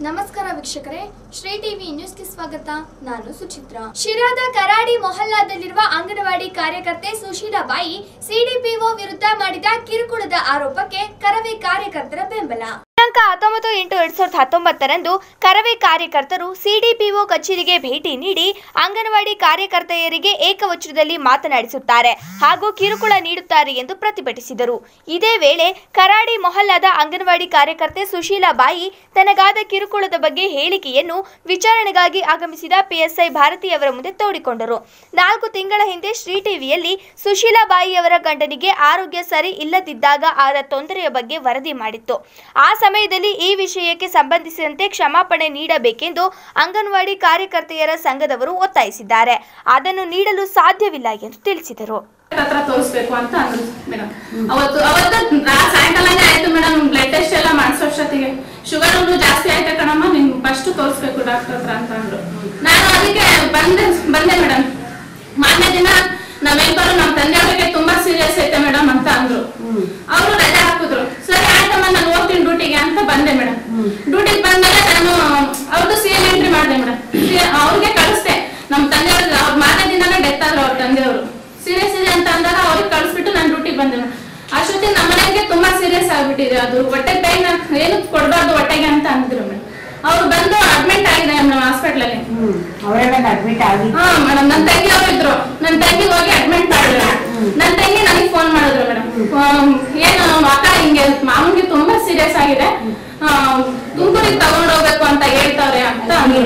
ನಮಸ್ಕಾರ ವೀಕ್ಷಕರೇ ಶ್ರೀ ಟಿವಿ ನ್ಯೂಸ್ಗೆ ಸ್ವಾಗತ ನಾನು ಸುಚಿತ್ರಾ ಶಿರಾದ ಕರಾಡಿ ಮೊಹಲ್ಲಾದಲ್ಲಿರುವ ಅಂಗನವಾಡಿ ಕಾರ್ಯಕರ್ತೆ ಸುಶೀಲಾ ಬಾಯಿ ಸಿಡಿಪಿಒ ವಿರುದ್ಧ ಮಾಡಿದ ಕಿರುಕುಳದ ಆರೋಪಕ್ಕೆ ಕರವೇ ಕಾರ್ಯಕರ್ತರ ಬೆಂಬಲ ದಿನಾಂಕ ಹತ್ತೊಂಬತ್ತು ಎಂಟು ಎರಡ್ ಸಾವಿರದ ಹತ್ತೊಂಬತ್ತರಂದು ಕರವೇ ಕಾರ್ಯಕರ್ತರು ಸಿಡಿಪಿಒ ಕಚೇರಿಗೆ ಭೇಟಿ ನೀಡಿ ಅಂಗನವಾಡಿ ಕಾರ್ಯಕರ್ತೆಯರಿಗೆ ಏಕವಚನದಲ್ಲಿ ಮಾತನಾಡಿಸುತ್ತಾರೆ ಹಾಗೂ ಕಿರುಕುಳ ನೀಡುತ್ತಾರೆ ಎಂದು ಪ್ರತಿಭಟಿಸಿದರು ಇದೇ ವೇಳೆ ಕರಾಡಿ ಮೊಹಲ್ಲಾದ ಅಂಗನವಾಡಿ ಕಾರ್ಯಕರ್ತೆ ಸುಶೀಲಾ ಬಾಯಿ ತನಗಾದ ಕಿರುಕುಳದ ಬಗ್ಗೆ ಹೇಳಿಕೆಯನ್ನು ವಿಚಾರಣೆಗಾಗಿ ಆಗಮಿಸಿದ ಪಿಎಸ್ಐ ಭಾರತಿಯವರ ಮುಂದೆ ತೋಡಿಕೊಂಡರು ನಾಲ್ಕು ತಿಂಗಳ ಹಿಂದೆ ಶ್ರೀ ಟಿವಿಯಲ್ಲಿ ಸುಶೀಲಾ ಬಾಯಿಯವರ ಗಂಡನಿಗೆ ಆರೋಗ್ಯ ಸರಿ ಇಲ್ಲದಿದ್ದಾಗ ಆದ ತೊಂದರೆಯ ಬಗ್ಗೆ ವರದಿ ಮಾಡಿತ್ತು ಆ ಸಮಯದಲ್ಲಿ ಈ ವಿಷಯಕ್ಕೆ ಸಂಬಂಧಿಸಿದಂತೆ ಕ್ಷಮಾಪಣೆ ನೀಡಬೇಕೆಂದು ಅಂಗನವಾಡಿ ಕಾರ್ಯಕರ್ತೆಯರ ಸಂಘದವರು ಒತ್ತಾಯಿಸಿದ್ದಾರೆ ಅದನ್ನು ನೀಡಲು ಸಾಧ್ಯವಿಲ್ಲ ಎಂದು ತಿಳಿಸಿದರು ಹತ್ರ ತೋರಿಸ್ಬೇಕು ಅಂತ ಅಂದ್ರು ಮೇಡಮ್ ಅವತ್ತು ಅವತ್ತು ರಾ- ಸಾಯಂಕಾಲನೇ ಆಯ್ತು ಮೇಡಮ್ ಬ್ಲಡ್ ಟೆಸ್ಟ್ ಎಲ್ಲ ಮಾಡಿಸೋಷ್ಟೊತ್ತಿಗೆ ಶುಗರ್ ಒಂದು ಜಾಸ್ತಿ ಆಯ್ತಾ ಕಣಮ್ಮ ನಿನ್ ಫಸ್ಟ್ ತೋರಿಸ್ಬೇಕು ಡಾಕ್ಟರ್ ಹತ್ರ ಅಂತ ಅಂದ್ರು ನಾನು ಅದಕ್ಕೆ ಬಂದೆ ಬಂದೆ ಮೇಡಮ್ ಮಾರನೇ ದಿನ ನಾವೆಲ್ಲರೂ ನಮ್ಮ ತಂದೆಯವರಿಗೆ ತುಂಬಾ ಸೀರಿಯಸ್ ಐತೆ ಮೇಡಮ್ ಅಂತ ಅಂದ್ರು ಅವರು ರಜೆ ಹಾಕಿದ್ರು ಸರಿ ಆಯ್ತಮ್ಮ ನಾನು ಹೋಗ್ತೀನಿ ಡ್ಯೂಟಿಗೆ ಅಂತ ಬಂದೆ ಮೇಡಮ್ ಡ್ಯೂಟಿಗೆ ಬಂದ್ಮೇಲೆ ನಾನು ಅವ್ರದ್ದು ಸಿ ಎಲ್ ಎಂಟ್ರಿ ಮಾಡಿದೆ ಮೇಡಮ್ ಅವ್ರಿಗೆ ಕಳಿಸ್ದೆ ನಮ್ಮ ತಂದೆಯವ್ರಿಗೆ ಅವ್ರ ಮಾರನೇ ದಿನನೇ ಡೆತ್ ಆದ್ರು ಅವ್ರ ತಂದೆಯವರು ಸೀರಿಯಸ್ ಇದೆ ಅಂತ ಅಂದಾಗ ಅವ್ರಿಗೆ ಕಳಿಸ್ಬಿಟ್ಟು ನಾನು ಡ್ಯೂಟಿಗೆ ಬಂದೆ ಮೇಡಮ್ ಅಷ್ಟೊತ್ತಿಗೆ ನಮ್ಮ ಮನೆಗೆ ತುಂಬಾ ಸೀರಿಯಸ್ ಆಗ್ಬಿಟ್ಟಿದೆ ಅದು ಹೊಟ್ಟೆ ಪೈನ್ ಏನು ಕೊಡಬಾರ್ದು ಹೊಟ್ಟೆಗೆ ಅಂತ ಅಂದ್ರು ಮೇಡಮ್ ಅವ್ರು ಬಂದು ಅಡ್ಮಿಟ್ ಆಗಿದೆ ಮೇಡಮ್ ಹಾಸ್ಪಿಟ್ಲಲ್ಲಿ ಅವರೆಲ್ಲ ಅಡ್ಮಿಟ್ ಆಗಿದ್ದು ಹಾ ಮೇಡಮ್ ನನ್ನ ತಂಗಿ ಅವ್ರು ಇದ್ರು ನನ್ನ ತಂಗಿ ಹೋಗಿ ಅಡ್ಮಿಟ್ ಮಾಡಿದ್ರು ನನ್ನ ತಂಗಿ ನನಗೆ ಫೋನ್ ಮಾಡಿದ್ರು ಮೇಡಮ್ ಏನು ಅಕ್ಕ ಹಿಂಗೆ ಮಾಮೂಲಿ ತುಂಬಾ ಸೀರಿಯಸ್ ಆಗಿದೆ ತುಮಕೂರಿಗೆ ತಗೊಂಡ್ ಹೋಗ್ಬೇಕು ಅಂತ ಹೇಳ್ತಾವ್ರೆ ಅಂತ ಅಂದ್ರು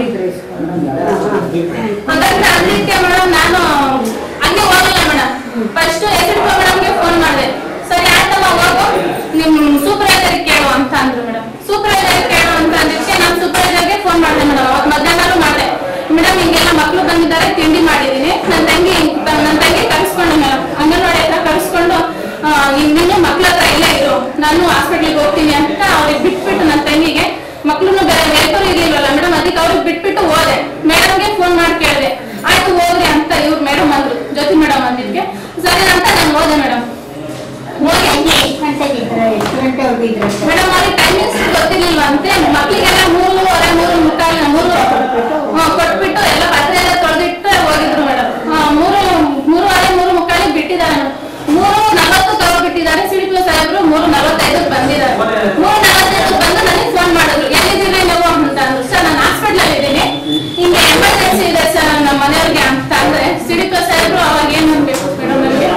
ಅದಕ್ಕೆ ಅದಕ್ಕೆ ಮೇಡಮ್ ನಾನು ಹಂಗೆ ಹೋಗಲ್ಲ ಮೇಡಮ್ ಫಸ್ಟ್ ಎಸ್ ಮೇಡಮ್ಗೆ ಫೋನ್ ಮಾಡಿದೆ ಸರಿ ಆಯ್ತಮ್ಮ ಹೋಗು ನಿಮ್ ಸೂಪರ್ವೈಸರ್ ಕೇಳು ಅಂತ ಅಂದ್ರು ಮೇಡಮ್ ಸೂಪರ್ವೈಸರ್ ಕೇಳು ಅಂತ ಅಂದಿದ್ದಕ್ಕೆ ನಾನು ಸೂಪರ್ವೈಸರ್ಗೆ ಫೋನ್ ಮಾಡಿದೆ ಮೇಡಮ್ ಅವಾಗ ಮಧ್ಯಾಹ್ನ ಮಾಡಿದೆ ಮೇಡಮ್ ಹಿಂಗೆಲ್ಲ ಮಕ್ಳು ಬಂದಿದ್ದಾರೆ ತಿಂಡಿ ಮಾಡಿದೀನಿ ನನ್ನ ತಂಗಿ ನನ್ನ ತಂಗಿ ಕರ್ಸ್ಕೊಂಡು ಮೇಡಮ್ ಅಂಗನವಾಡಿ ಹತ್ರ ಕರ್ಸ್ಕೊಂಡು ಇನ್ನೇನು ಮಕ್ಳ ಹತ್ರ ಇಲ್ಲೇ ಇರು ನಾನು ಹಾಸ್ಪಿಟ್ಲಿಗೆ ಹೋಗ್ತೀನಿ ಅಂತ ಅವ್ರಿಗೆ ಬಿಟ್ಬಿಟ್ಟು ನನ್ನ ತಂಗಿಗೆ ಮಕ್ಳನ್ನು ಬೇರೆ ವೇಕಲ್ ಇರ್ಲಿಲ್ವಲ್ಲ ಮೇಡಮ್ ಅದಕ್ಕೆ ಅವ್ರಿಗೆ ಬಿಟ್ಬಿಟ್ಟು ಹೋದೆ ಮೇಡಮ್ಗೆ ಫೋನ್ ಮಾಡಿ ಕೇಳಿದೆ ಆಯ್ತು ಹೋಗ್ರಿ ಅಂತ ಇವ್ರು ಮೇಡಮ್ ಅಂದ್ರು ಜ್ಯೋತಿ ಮೇಡಮ್ ಅಂದಿದ್ಕೆ ಸರಿ ಅಂತ ನಾನು ಹೋದೆ ಮೇಡಮ್ ಹೋಗಿ ಹೆಂಗೆ ಎಷ್ಟು ಗಂಟೆಗೆ ಇದ್ರೆ ಎಷ್ಟು ಗಂಟೆವರೆಗೂ ಇದ್ರೆ ಮೇಡಮ್ ಅವ್ರಿಗೆ ಟೈಮಿಂಗ್ಸ್ ಗೊತ್ತಿರ್ಲಿಲ್ವ ಅಂತೆ ಮಕ್ಳಿಗೆಲ್ಲ ಮೂರುವರೆ ಮೂರು ಮುಕ್ಕಾಲು ಮೂರು ಹಾ, ಕೊಟ್ಬಿಟ್ಟು ಎಲ್ಲ ಪಾತ್ರೆ ಎಲ್ಲ ತೊಳೆದಿಟ್ಟು ಹೋಗಿದ್ರು ಮೇಡಮ್ ಮೂರು ಮೂರುವರೆ ಮೂರು ಮುಕ್ಕಾಲಿಗೆ ಬಿಟ್ಟಿದ್ದಾರೆ ಮೂರು ನಲವತ್ತು ತಗೊಬಿಟ್ಟಿದ್ದಾರೆ ಸಿಡಿಪು ಸಾಹೇಬ್ರು ಮೂರು ನಲವತ್ತೈದಕ್ಕೆ ಬಂದಿದ್ದಾರೆ ಮೂರು ನಲವತ್ತೈದಕ್ಕೆ ಬಂದು ನನಗೆ ಫೋನ್ ಮಾಡಿದ್ರು ಎಲ್ಲಿದ್ದೀರಿ ನೀವು ಅಂತ ಅಂದ್ರು ಸರ್ ನಾನು ಹಾಸ್ಪಿಟ್ಲಲ್ಲಿ ಇದ್ದೀನಿ ಹಿಂಗೆ ಎಮರ್ಜೆನ್ಸಿ ಇದೆ ಸರ್ ನಮ್ಮ ಮನೆಯವ್ರಿಗೆ ಅಂತ ಅಂದ್ರೆ ಸಿಡಿಪು ಸಾಹೇಬ್ರು ಅವಾಗ ಏನ್ ಅನ್ಬೇಕು ಮೇಡಮ್ ನನಗೆ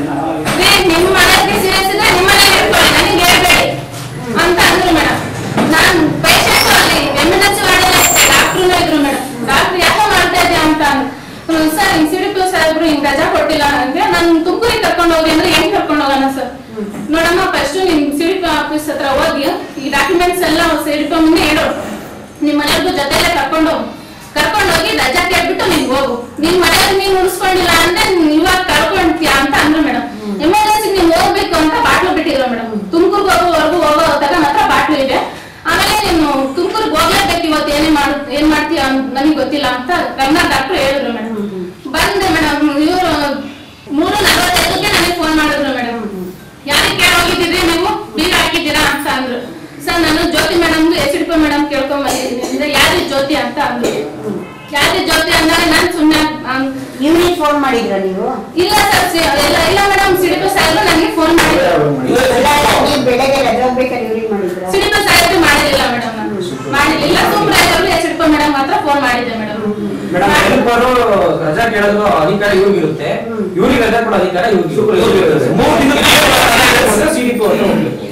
ರೀ, ನಿಮ್ಮ ಮನೆಗೆ ಸೀರಿಯಸ್ ಇದೆ ನಿಮ್ಮ ಮನೆಗೆ ಇಟ್ಕೊಳ್ಳಿ ನನಗೆ ಹೇಳ್ಬೇಡಿ ಅಂತ ಅಂದ್ರು ಮೇಡಮ್ ನಾನು ಪೇಷಂಟ್ ಅಲ್ಲಿ ಎಮರ್ಜೆನ್ಸಿ ವಾರ್ಡಲ್ಲಿ ಇದ್ದೆ ಡಾಕ್ಟ್ರು ಇದ್ರು ಮೇಡಮ್ ಡಾಕ್ಟ್ರು ಯಾಕೋ ಮಾಡ್ತಾ ಇದ್ದೆ ಅಂತ ಅಂದ್ರು ಸರ್ ಹಿಂಗ್ ಸಿಡಿಪು ಸಾಹೇಬ್ರು ಹಿಂಗ್ ರಜಾ ಕೊಟ್ಟಿಲ್ಲ ಅಂದ್ರೆ ನಾನು ತುಮಕೂರಿಗೆ ಕರ್ಕೊಂಡು ಹೋಗಿ ಅಂದ್ರೆ ಹೆಂಗ್ ಕರ್ಕೊಂಡು ಹೋಗೋಣ ಸರ್ ನೋಡಮ್ಮ ಫಸ್ಟ್ ನಿಮ್ ಸಿಡಿಪು ಆಫೀಸ್ ಹತ್ರ ಹೋಗಿ ಈ ಡಾಕ್ಯುಮೆಂಟ್ಸ್ ಎಲ್ಲ ಸಿಡಿಪು ಮುಂದೆ ಹೇಳು ನಿಮ್ ಮನೆಯವ್ರಿಗೂ ಜೊತೆಲೆ ಕರ್ಕೊಂಡು ಹೋಗು ಕರ್ಕೊಂಡು ಹೋಗಿ ರಜಾ ಕೇಳ್ಬಿಟ್ಟು ನೀನ್ ಹೋಗು ನಿನ್ ಮನೆಯವ್ರಿಗೆ ನೀನ್ ಉಳಿಸ್ಕೊಂಡಿಲ್ಲ ಅಂದ್ರೆ ನೀನ್ ಇವಾಗ ಕಳ್ಕೊಂತೀಯ ಅಂತ ಅಂದ್ರು ಮೇಡಮ್ ಎಮರ್ಜೆನ್ಸಿ ನೀನ್ ಹೋಗ್ಬೇಕು ಅಂತ ಬಾಟ್ಲು ಬಿಟ್ಟಿದ್ರು ಮೇಡಮ್ ತುಮಕೂರ್ಗೆ ಹೋಗೋವರೆಗೂ ಹೋಗೋ ಹೊತ್ತಾಗ ಮಾತ್ರ ಬಾಟ್ಲು ಇದೆ ಆಮೇಲೆ ನೀನು ತುಮಕೂರ್ಗೆ ಹೋಗ್ಲೇಬೇಕು ಇವತ್ತು ಏನೇ ಮಾಡ್ ಏನ್ ಮಾಡ್ತೀಯ ನನಗೆ ಗೊತ್ತಿಲ್ಲ ಅಂತ ಕರ್ನಾಟಕ ಡಾಕ್ಟರ್ ಹೇಳಿದ್ರು ಮೇಡಮ್ ಬಂದೆ ಮೇಡಮ್ ಇವರು ಮೂರು ನಲವತ್ತೈದಕ್ಕೆ ನನಗೆ ಫೋನ್ ಮಾಡಿದ್ರು ಮೇಡಮ್ ಯಾರಿಗೆ ಕೇಳಿ ಹೋಗಿದ್ದೀರಿ ನೀವು ಬೀಗ ಹಾಕಿದ್ದೀರಾ ಅಂತ ಅಂದ್ರು ಸರ್ ನಾನು ಜ್ಯೋತಿ ಮೇಡಮ್ದು ಎಸ್ ಡಿ ಪಿ ಮೇಡಮ್ ಕೇಳ್ಕೊಂಡ್ ಬಂದಿದ್ದೀನಿ ಅಂದ್ರೆ ಯಾರು ಜ್ಯೋತಿ ಅಂತ ಅಂದ್ರು ಯಾರು ಜ್ಯೋತಿ ಅಂದಾಗ ನಾನು ಸುಮ್ಮನೆ ಇವ್ರಿಗೆ ಫೋನ್ ಮಾಡಿದ್ರ ನೀವು ಇಲ್ಲ ಸರ್ ಎಲ್ಲ ಇಲ್ಲ ಮೇಡಮ್ ಸಿಡಿಪು ಸಾಹೇಬ್ರು ನನಗೆ ಫೋನ್ ಮಾಡಿದ್ರು ಇಲ್ಲ ನೀವು ಬೆಳಗ್ಗೆ ರಜೆ ಹೋಗ್ಬೇಕಾದ್ರೆ ಇವ್ರಿಗೆ ಮಾಡಿದ್ರ ಸಿಡಿಪು ಸಾಹೇಬ್ರು ಮಾಡಿರಲಿಲ್ಲ ಮೇಡಮ್ ನಾನು ಮಾಡಿರ್ಲಿಲ್ಲ supervisor S D P madam ಮಾತ್ರ ಫೋನ್ ಮಾಡಿದ್ದೆ ಮೇಡಮ್ ಮೇಡಮ್ ಹೆಲ್ಪರು ರಜಾ ಕೇಳೋದು ಅಧಿಕಾರ ಇವ್ರಿಗಿರುತ್ತೆ ಇವ್ರಿಗೆ ರಜಾ ಕೊಡೋ ಅಧಿಕಾರ ಇವ್ರಿಗೆ ಮೂರು ದಿನ ಸಿಡಿಪಿ ಅಂತ ಹೋಗ್ಲಿ.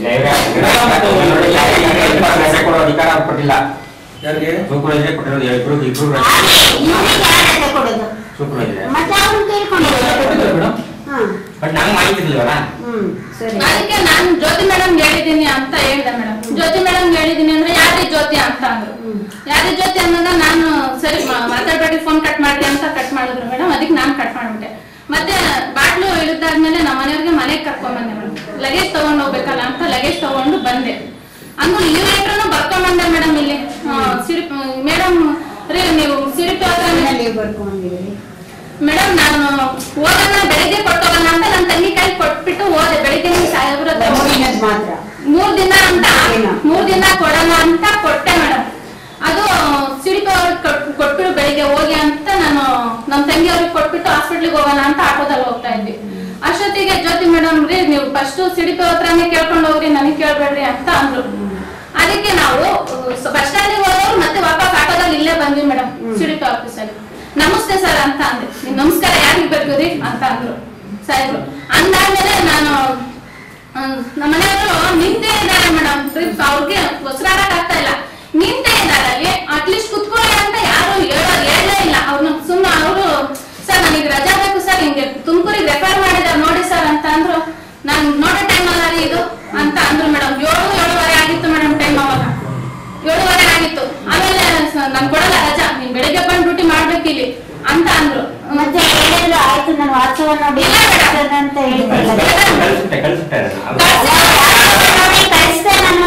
ಅಧಿಕಾರ ಕೊಟ್ಟಿಲ್ಲ ಯಾರಿಗೆ ಸೂಪರ್ವೈಸರ್ ಕೊಟ್ಟಿರೋದು ಇಬ್ರು ಇಬ್ರು ಇವ್ರಿಗೆ ಯಾರು ರಜೆ ಕೊಡೋದು ಸೂಪರ್ವೈಸರ್ ಮತ್ತೆ ಅವ್ರನ್ನ ಕೇಳ್ಕೊಂಡು ಕೊಟ್ಟಿದ್ದಾರೆ ಮೇಡಮ್ ಹಾ ಬಟ್ ನಂಗೆ ಮಾಹಿತಿ ಇರ್ಲಿಲ್ವಲ್ಲ ಹ್ಮ್ ಸರಿ ಅದಕ್ಕೆ ನಾನು ಜ್ಯೋತಿ ಮೇಡಮ್ ಹೇಳಿದೀನಿ ಅಂತ ಹೇಳ್ದೆ ಮೇಡಮ್ ಜ್ಯೋತಿ ಮೇಡಮ್ ಹೇಳಿದೀನಿ ಅಂದ್ರೆ ಯಾರೇ ಜ್ಯೋತಿ ಅಂತ ಅಂದ್ರು ಯಾರೇ ಜ್ಯೋತಿ ಅನ್ನೋದ ನಾನು ಸರಿ ಮಾ- ಮಾತಾಡ್ಬೇಡಿ ಫೋನ್ ಕಟ್ ಮಾಡಿ ಅಂತ ಕಟ್ ಮಾಡಿದ್ರು ಮೇಡಮ್ ಅದಕ್ಕೆ ನಾನು ಕಟ್ ಮಾಡ್ಬಿಟ್ಟೆ ಮತ್ತೆ ಬಾಟ್ಲು ಇಳಿದಾದ್ಮೇಲೆ ನಮ್ಮ ಮನೆಯವ್ರಿಗೆ ಮನೆಗೆ ಕರ್ಕೊಂಡ್ ಬಂದೆ ಮೇಡಮ್ ಲಗೇಜ್ ತಗೊಂಡ್ ಹೋಗ್ಬೇಕಲ್ಲ ಅಂತ ಲಗೇಜ್ ತಗೊಂಡು ಬಂದೆ ಅಂದ್ರು ಲೀವ್ ಲೆಟ್ರನ್ನು ಬರ್ಕೊಂಡ್ ಬಂದೆ ಮೇಡಮ್ ಇಲ್ಲಿ ಸಿರಿಪ್ ಮೇಡಮ್ ರೀ ನೀವು ಸಿರಿಪ್ ಹತ್ರ ನೀವು ಬರ್ಕೊಂಡಿದ್ದೀರಿ ಮೇಡಮ್ ನಾನು ಹೋಗೋಣ ಬೆಳಿಗ್ಗೆ ಕೊಟ್ಟೋಗೋಣ ಅಂತ ನನ್ನ ತಂಗಿ ಕೈ ಕೊಟ್ಬಿಟ್ಟು ಹೋದೆ ಬೆಳಿಗ್ಗೆ ನೀವು ಸಾಹೇಬ್ರ ಹತ್ರ ಹೋಗಿ ಮೂರಿನದ್ ಮಾತ್ರ ಮೂರ್ ದಿನ ಅಂತ ಏನು? ಮೂರ್ ದಿನ ಕೊಡೋಣ ಅಂತ ಕೊಟ್ಟೆ ಮೇಡಮ್ ಕೊಟ್ಬಿಟ್ಟು ಬೆಳಿಗ್ಗೆ ಹೋಗಿ ಅಂತ ನಾನು ನಮ್ಮ ತಂಗಿ ಅವ್ರಿಗೆ ಕೊಟ್ಬಿಟ್ಟು ಹಾಸ್ಪಿಟ್ಲಿಗೆ ಹೋಗೋಣ ಅಂತ ಆಟೋದಲ್ಲಿ ಹೋಗ್ತಾ ಇದ್ವಿ ಅಷ್ಟೊತ್ತಿಗೆ ಜ್ಯೋತಿ ಮೇಡಮ್ ರೀ ನೀವು ಫಸ್ಟ್ ಸಿಡಿಪಿ ಹತ್ರನೇ ಕೇಳ್ಕೊಂಡು ಹೋಗ್ರಿ ನನಗೆ ಕೇಳ್ಬೇಡ್ರಿ ಅಂತ ಅಂದ್ರು ಅದಕ್ಕೆ ನಾವು ಬಸ್ ಸ್ಟ್ಯಾಂಡಿಗೆ ಹೋದವ್ರು ಮತ್ತೆ ವಾಪಸ್ ಆಟೋದಲ್ಲಿ ಇಲ್ಲೇ ಬಂದ್ವಿ ಮೇಡಮ್ ಸಿಡಿಪಿ ಆಫೀಸಲ್ಲಿ ನಮಸ್ತೆ ಸರ್ ಅಂತ ಅಂದೆ ನಿಮ್ ನಮಸ್ಕಾರ ಯಾರಿಗೆ ಬೇಕು ರೀ ಅಂತ ಅಂದ್ರು ಸಾಹೇಬ್ರು ಅಂದಾದ್ಮೇಲೆ ನಾನು ಹ್ಮ್, ನಮ್ಮ ಮನೆಯವರು ನಿಂತೇ ಇದ್ದಾರೆ ಮೇಡಮ್ ಟ್ರಿಪ್ ಅವ್ರಿಗೆ ಉಸಿರಾಡಕ್ ಆಗ್ತಾ ಇಲ್ಲ ನಿಂತೇ ಇದ್ದಾರೆ ಅಲ್ಲಿ ಅಟ್ಲೀಸ್ಟ್ ಕುತ್ಕೊಳ್ಳಿ ಅಂತ ಯಾರು ಹೇಳೋ ಹೇಳಲೇ ಇಲ್ಲ ಅವ್ರನ್ನ ಸುಮ್ಮನೆ ಅವರು ಸರ್ ನನಗೆ ರಜಾ ಬೇಕು ಸರ್ ಹಿಂಗೆ ತುಮಕೂರಿಗೆ ರೆಫರ್ ಮಾಡಿದಾರೆ ನೋಡಿ ಸರ್ ಅಂತ ಅಂದ್ರು ನಾನು ನೋಡೋ ಟೈಮ್ ಅಲ್ಲ ರೀ ಇದು ಅಂತ ಅಂದ್ರು ಮೇಡಮ್ ಏಳು ಏಳುವರೆ ಆಗಿತ್ತು ಮೇಡಮ್ ಟೈಮ್ ಅವಾಗ ಏಳುವರೆ ಆಗಿತ್ತು ಆಮೇಲೆ ನನ್ ಕೊಡಲ್ಲ ರಜಾ ನೀನ್ ಬೆಳಿಗ್ಗೆ ಬಂದು ಡ್ಯೂಟಿ ಮಾಡ್ಬೇಕು ಇಲ್ಲಿ ಅಂತ ಅಂದ್ರು ಮತ್ತೆ ಹೇಳಿದ್ರು ಆಯ್ತು ನಾನು ವಾಟ್ಸಪ್ ನೋಡಿ ಇಲ್ಲ ಮೇಡಮ್. ಅಂತ ಹೇಳ್ತಿಲ್ಲ ಕಳಿಸ್ಬಿಟ್ಟೆ ಕಳಿಸ್ಬಿಟ್ಟೆ ಅದನ್ನ. ಕಳಿಸ್ದೆ ನಾನು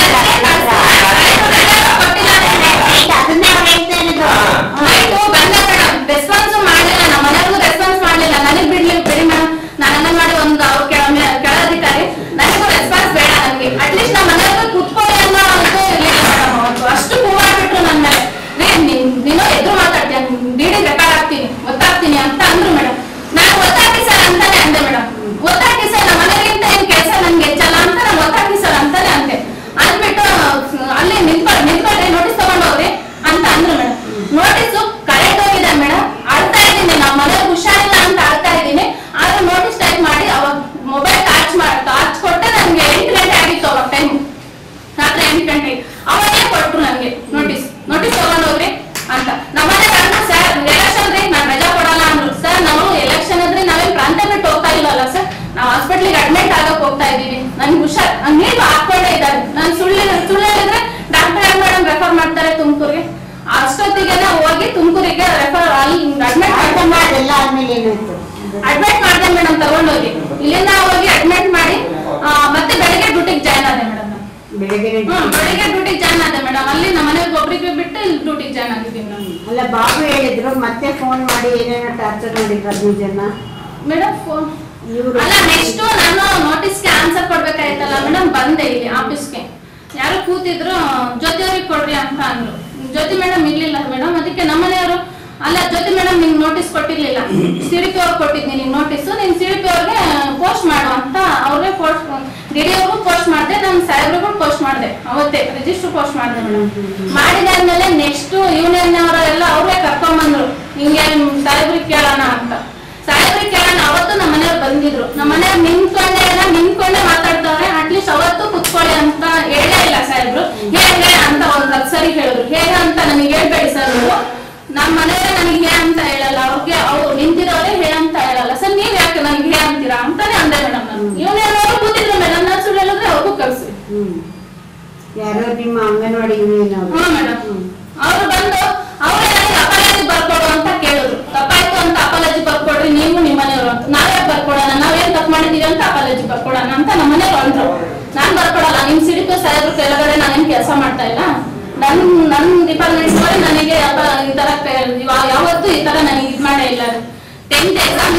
ಅದನ್ನೇ ಅವ್ರು ಹೇಳ್ತಾ ಇರೋದು ಆಯ್ತು ಬಂದೆ ಮೇಡಮ್ ರೆಸ್ಪಾನ್ಸ್ ಮಾಡಿಲ್ಲ ನಮ್ಮ ಮನೆಯವ್ರಿಗೂ ರೆಸ್ಪಾನ್ಸ್ ಮಾಡಲಿಲ್ಲ ನನಗೆ ಬಿಡ್ಲಿ ಬಿಡಿ ಮೇಡಮ್ ನಾನು ಮಾಡಿ ಒಂದು ಅವ್ರ ಕೆಳ ಕೆಳಾಧಿಕಾರಿ ನನಗೂ ರೆಸ್ಪಾನ್ಸ್ ಬೇಡ ನನಗೆ ಅಟ್ಲೀಸ್ಟ್ ನಮ್ಮ ಮನೆಯವ್ರಿಗೆ ಕುತ್ಕೊಳ್ಳಿ ಅನ್ನೋ ಇದು ಇರ್ಲಿಲ್ಲ ಮೇಡಮ್ ಅವತ್ತು ಅಷ್ಟು ಮೂವ್ ಆಗ್ಬಿಟ್ರು ನನ್ನ ಮೇಲೆ ರೀ ನೀನ್ ನೀನು ಎದುರು ಮಾತಾಡ್ತೀಯ ಡಿಡಿ ರೆಕಾರ್ಡ್ ಆಗ್ತೀನಿ ಗೊತ್ತಾಗ್ತೀನಿ ಅಂತ ಅಂದ್ರು ಮೇಡಮ್ ನಾನು ಒತ್ತಾಕಿ ಸರ್ ಅಂತಾನೆ ಅಂದೆ ಮೇಡಮ್ ಒತ್ತಾಕಿ ಸರ್ ನಮ್ಮ ಮನೆಗಿಂತ ಏನ್ ಕೆಲಸ ನನ್ಗೆ ಹೆಚ್ಚಲ್ಲ ಅಂತ ನಾನು ಒತ್ತಾಕಿ ಸರ್ ಅಂತಾನೆ ಅಂದೆ ಅಂದ್ಬಿಟ್ಟು ಅಲ್ಲಿ ನಿಂತ್ಕೊಳ್ಳಿ ನಿಂತ್ಕೊಳ್ಳಿ ನೋಟಿಸ್ ತಗೊಂಡೋಗ್ರಿ ಅಂತ ಅಂದ್ರು ಮೇಡಮ್ ನೋಟಿಸು ಕಳೆದೋಗಿದೆ ಮೇಡಮ್ ಅಳ್ತಾ ಇದ್ದೀನಿ ನಮ್ಮ ಮನೆ ಹುಷಾರಿಲ್ಲ ಅಂತ ಅಳ್ತಾ ಇದ್ದೀನಿ ಆದ್ರೆ ನೋಟಿಸ್ ಟೈಪ್ ಮಾಡಿ ಅವಾಗ ಮೊಬೈಲ್ ಟಾರ್ಚ್ ಮಾಡಿ ಟಾರ್ಚ್ ಕೊಟ್ಟೆ ನನಗೆ ಎಂಟು ಗಂಟೆ ಆಗಿತ್ತು ಅವಾಗ ಟೈಮ್ ರಾತ್ರಿ ಎಂಟು ಗಂಟೆ ಅವಾಗೇ ಕೊಟ್ರು ನನಗೆ ನೋಟಿಸ್ ನೋಟಿಸ್ ತಗೊಂಡೋಗ್ರಿ ಅಂತ ನಮ್ಮನೆ ಬಂದು ಸರ್ ಎಲೆಕ್ಷನ್ ರೀ ನಾನು ರಜಾ ಕೊಡಲ್ಲ ಅಂದ್ರು ಸರ್ ನಾವು ಎಲೆಕ್ಷನ್ ಅಂದ್ರೆ ನಾವೇನ್ ಪ್ರಾಂತ್ಯ ಬಿಟ್ಟು ಹೋಗ್ತಾ ಇಲ್ವಲ್ಲ ಸರ್ ನಾವು ಹಾಸ್ಪಿಟ್ಲಿಗೆ ಅಡ್ಮಿಟ್ ಆಗಕ್ ಹೋಗ್ತಾ ಇದೀವಿ ನನ್ಗೆ ಹುಷಾರ್ ನೀರು ಹಾಕೊಂಡೇ ಇದ್ದಾರೆ ನಾನು ಸುಳ್ಳು ಸುಳ್ಳು ಹೇಳಿದ್ರೆ ಡಾಕ್ಟರ್ ಮೇಡಮ್ ರೆಫರ್ ಮಾಡ್ತಾರೆ ತುಮಕೂರಿಗೆ ಅಷ್ಟೊತ್ತಿಗೆ ಹೋಗಿ ತುಮಕೂರಿಗೆ ರೆಫರ್ ಅಲ್ಲಿ ಅಡ್ಮಿಟ್ ಆಯ್ತಮ್ಮ ಅದೆಲ್ಲ ಆದ್ಮೇಲೆ ಏನಾಯ್ತು ಅಡ್ಮಿಟ್ ಮಾಡಿದೆ ಮೇಡಮ್ ತಗೊಂಡೋಗಿ ಇಲ್ಲಿಂದ ಹೋಗಿ ಅಡ್ಮಿಟ್ ಮಾಡಿ ಆ, ಮತ್ತೆ ಬೆಳಗ್ಗೆ ಡ್ಯೂಟಿಗೆ ಜಾಯ್ನ್ ಆದೆ ಮೇಡಮ್ ಬೆಳಗ್ಗೆ ಹ್ಮ್ ಬೆಳಿಗ್ಗೆ ಡ್ಯೂಟಿಗೆ ಜಾಯ್ನ್ ಆದೆ ಮೇಡಮ್ ಅಲ್ಲಿ ನಮ್ಮ ಮನೆಗೆ ಒಬ್ರಿಗೆ ಬಿಟ್ಟು ಇಲ್ಲಿ ಡ್ಯೂಟಿಗೆ ಜಾಯ್ನ್ ಆಗಿದ್ದೀನಿ ನಾನು ಅಲ್ಲ ಬಾಬು ಹೇಳಿದ್ರು ಮತ್ತೆ ಫೋನ್ ಮಾಡಿ ಏನೇನೋ ಟಾರ್ಚರ್ ಮಾಡಿದ್ರು ಹದಿನೈದು ಜನ ಮೇಡಮ್ ಫೋನ್ ಇವ್ರು ಅಲ್ಲ ನೆಕ್ಸ್ಟ್ ನಾನು ನೋಟಿಸ್ಗೆ ಆನ್ಸರ್ ಕೊಡ್ಬೇಕಾಯ್ತಲ್ಲ ಮೇಡಮ್ ಬಂದೆ ಇಲ್ಲಿ ಆಫೀಸ್ಗೆ ಯಾರು ಕೂತಿದ್ರು ಜ್ಯೋತಿ ಅವ್ರಿಗೆ ಕೊಡ್ರಿ ಅಂತ ಅಂದ್ರು ಜ್ಯೋತಿ ಮೇಡಮ್ ಇರ್ಲಿಲ್ಲ ಮೇಡಮ್ ಅದಕ್ಕೆ ನಮ್ಮನೆಯವರು ಅಲ್ಲ ಜ್ಯೋತಿ ಮೇಡಮ್ ನಿಂಗೆ ನೋಟಿಸ್ ಕೊಟ್ಟಿರ್ಲಿಲ್ಲ ಸಿಡಿಪಿ ಅವ್ರಿಗೆ ಕೊಟ್ಟಿದ್ನಿ ನಿಂಗೆ ನೋಟಿಸ್ ನೀನ್ ಸಿಡಿಪಿ ಅವ್ರಿಗೆ ಪೋಸ್ಟ್ ಮಾಡು ಅಂತ ಅವ್ರಿಗೆ ಪೋಸ್ಟ್ ಡಿಡಿ ಅವ್ರಿಗೂ ಪೋಸ್ಟ್ ಮಾಡಿದೆ ನಾನು ಸಾಹೇಬ್ರಿಗೂ ಪೋಸ್ಟ್ ಮಾಡಿದೆ ಅವತ್ತೇ ರಿಜಿಸ್ಟರ್ ಪೋಸ್ಟ್ ಮಾಡಿದೆ ಮೇಡಮ್ ಮಾಡಿದಾದ್ಮೇಲೆ ನೆಕ್ಸ್ಟ್ ಯೂನಿಯನ್ ಅವರೆಲ್ಲ ಅವ್ರೇ ಕರ್ಕೊಂಬಂದ್ರು ಹಿಂಗೆ ಸಾಹೇಬ್ರಿಗೆ ಕೇಳೋಣ ಅಂತ ಸಾಹೇಬ್ರಿಗೆ ಕೇಳೋಣ ಅವತ್ತು ನಮ್ಮ ಮನೆಯವ್ರು ಬಂದಿದ್ರು ನಮ್ಮ ಮನೆಯವ್ರು ನಿಂತ್ಕೊಂಡೆ ಎಲ್ಲ ನಿಂತ್ಕೊಂಡೆ ಮಾತಾಡ್ತಾವ್ರೆ ಅಟ್ಲೀಸ್ಟ್ ಅವತ್ತು ಕುತ್ಕೊಳ್ಳಿ ಅಂತ ಹೇಳೇ ಇಲ್ಲ ಸಾಹೇಬ್ರು ಹೇಗೆ ಅಂತ ಒಂದ್ ಹತ್ತು ಸರಿ ಹೇಳಿದ್ರು ಹೇಗೆ ಅಂತ ನನಗೆ ಹೇಳ್ಬೇಡಿ ಸರ್ ನೀವು ನಮ್ಮ ಮನೆಯವ್ರೆ ನನಗೆ ಹೇ ಅಂತ ಹೇಳಲ್ಲ ಅವ್ರಿಗೆ ಅವ್ರು ನಿಂತಿರೋರೆ ಹೇ ಅಂತ ಹೇಳಲ್ಲ ಸರ್ ನೀವ್ ಯಾಕೆ ನನಗೆ ಹೇ ಅಂತೀರಾ ಅಂತಾನೆ ಅಂದೆ ಮೇಡಮ್ ನಾನು ಇವನೇನೋ ಕೂತಿದ್ರು ಮೇಡಮ್ ನಾನು ಸುಳ್ಳು ಹೇಳಿದ್ರೆ ಅವ್ರಿಗೂ ಕಳ್ಸಿ ಹ್ಮ್ ಯಾರೋ ನಿಮ್ಮ ಅಂಗನವಾಡಿ ಯೂನಿಯನ್ ಅವರು ಹ್ಮ್ ಮೇಡಮ್ ಅವ್ರು ಬಂದು ಅವರೇ ನನಗೆ ಅಪಾಲಜಿ ಬರ್ಕೊಡು ಅಂತ ಕೇಳಿದ್ರು ತಪ್ಪಾಯ್ತು ಅಂತ ಅಪಾಲಜಿ ಬರ್ಕೊಡ್ರಿ ನೀವು ನಿಮ್ಮ ಮನೆಯವರು ಅಂತ ನಾವೇ ಬರ್ಕೊಡೋಣ ನಾವೇನ್ ತಪ್ಪು ಮಾಡಿದೀವಿ ಅಂತ ಅಪಾಲಜಿ ಬರ್ಕೊಡೋಣ ಅಂತ ನಮ್ಮ ಮನೆಯವ್ರು ಅಂದ್ರು ನಾನ್ ಬರ್ಕೊಡಲ್ಲ ನಿಮ್ ಸಿಡಿಪಿ ಸಾಹೇಬ್ರು ಕೆಳಗಡೆ ನಾನೇನ್ ಕೆಲಸ ಮಾಡ್ತಾ ಇಲ್ಲ ನನ್ ನನ್ ಡಿಪಾರ್ಟ್ಮೆಂಟ್ ಅಲ್ಲಿ ನನಗೆ ಅಪ- ಈ ತರ ಕೆ- ಇವ- ಯಾವತ್ತೂ ಈ ತರ ನನಗೆ ಇದ್ ಮಾಡೇ ಇಲ್ಲ ಟೆಂತ್ ಎಕ್ಸಾಮ್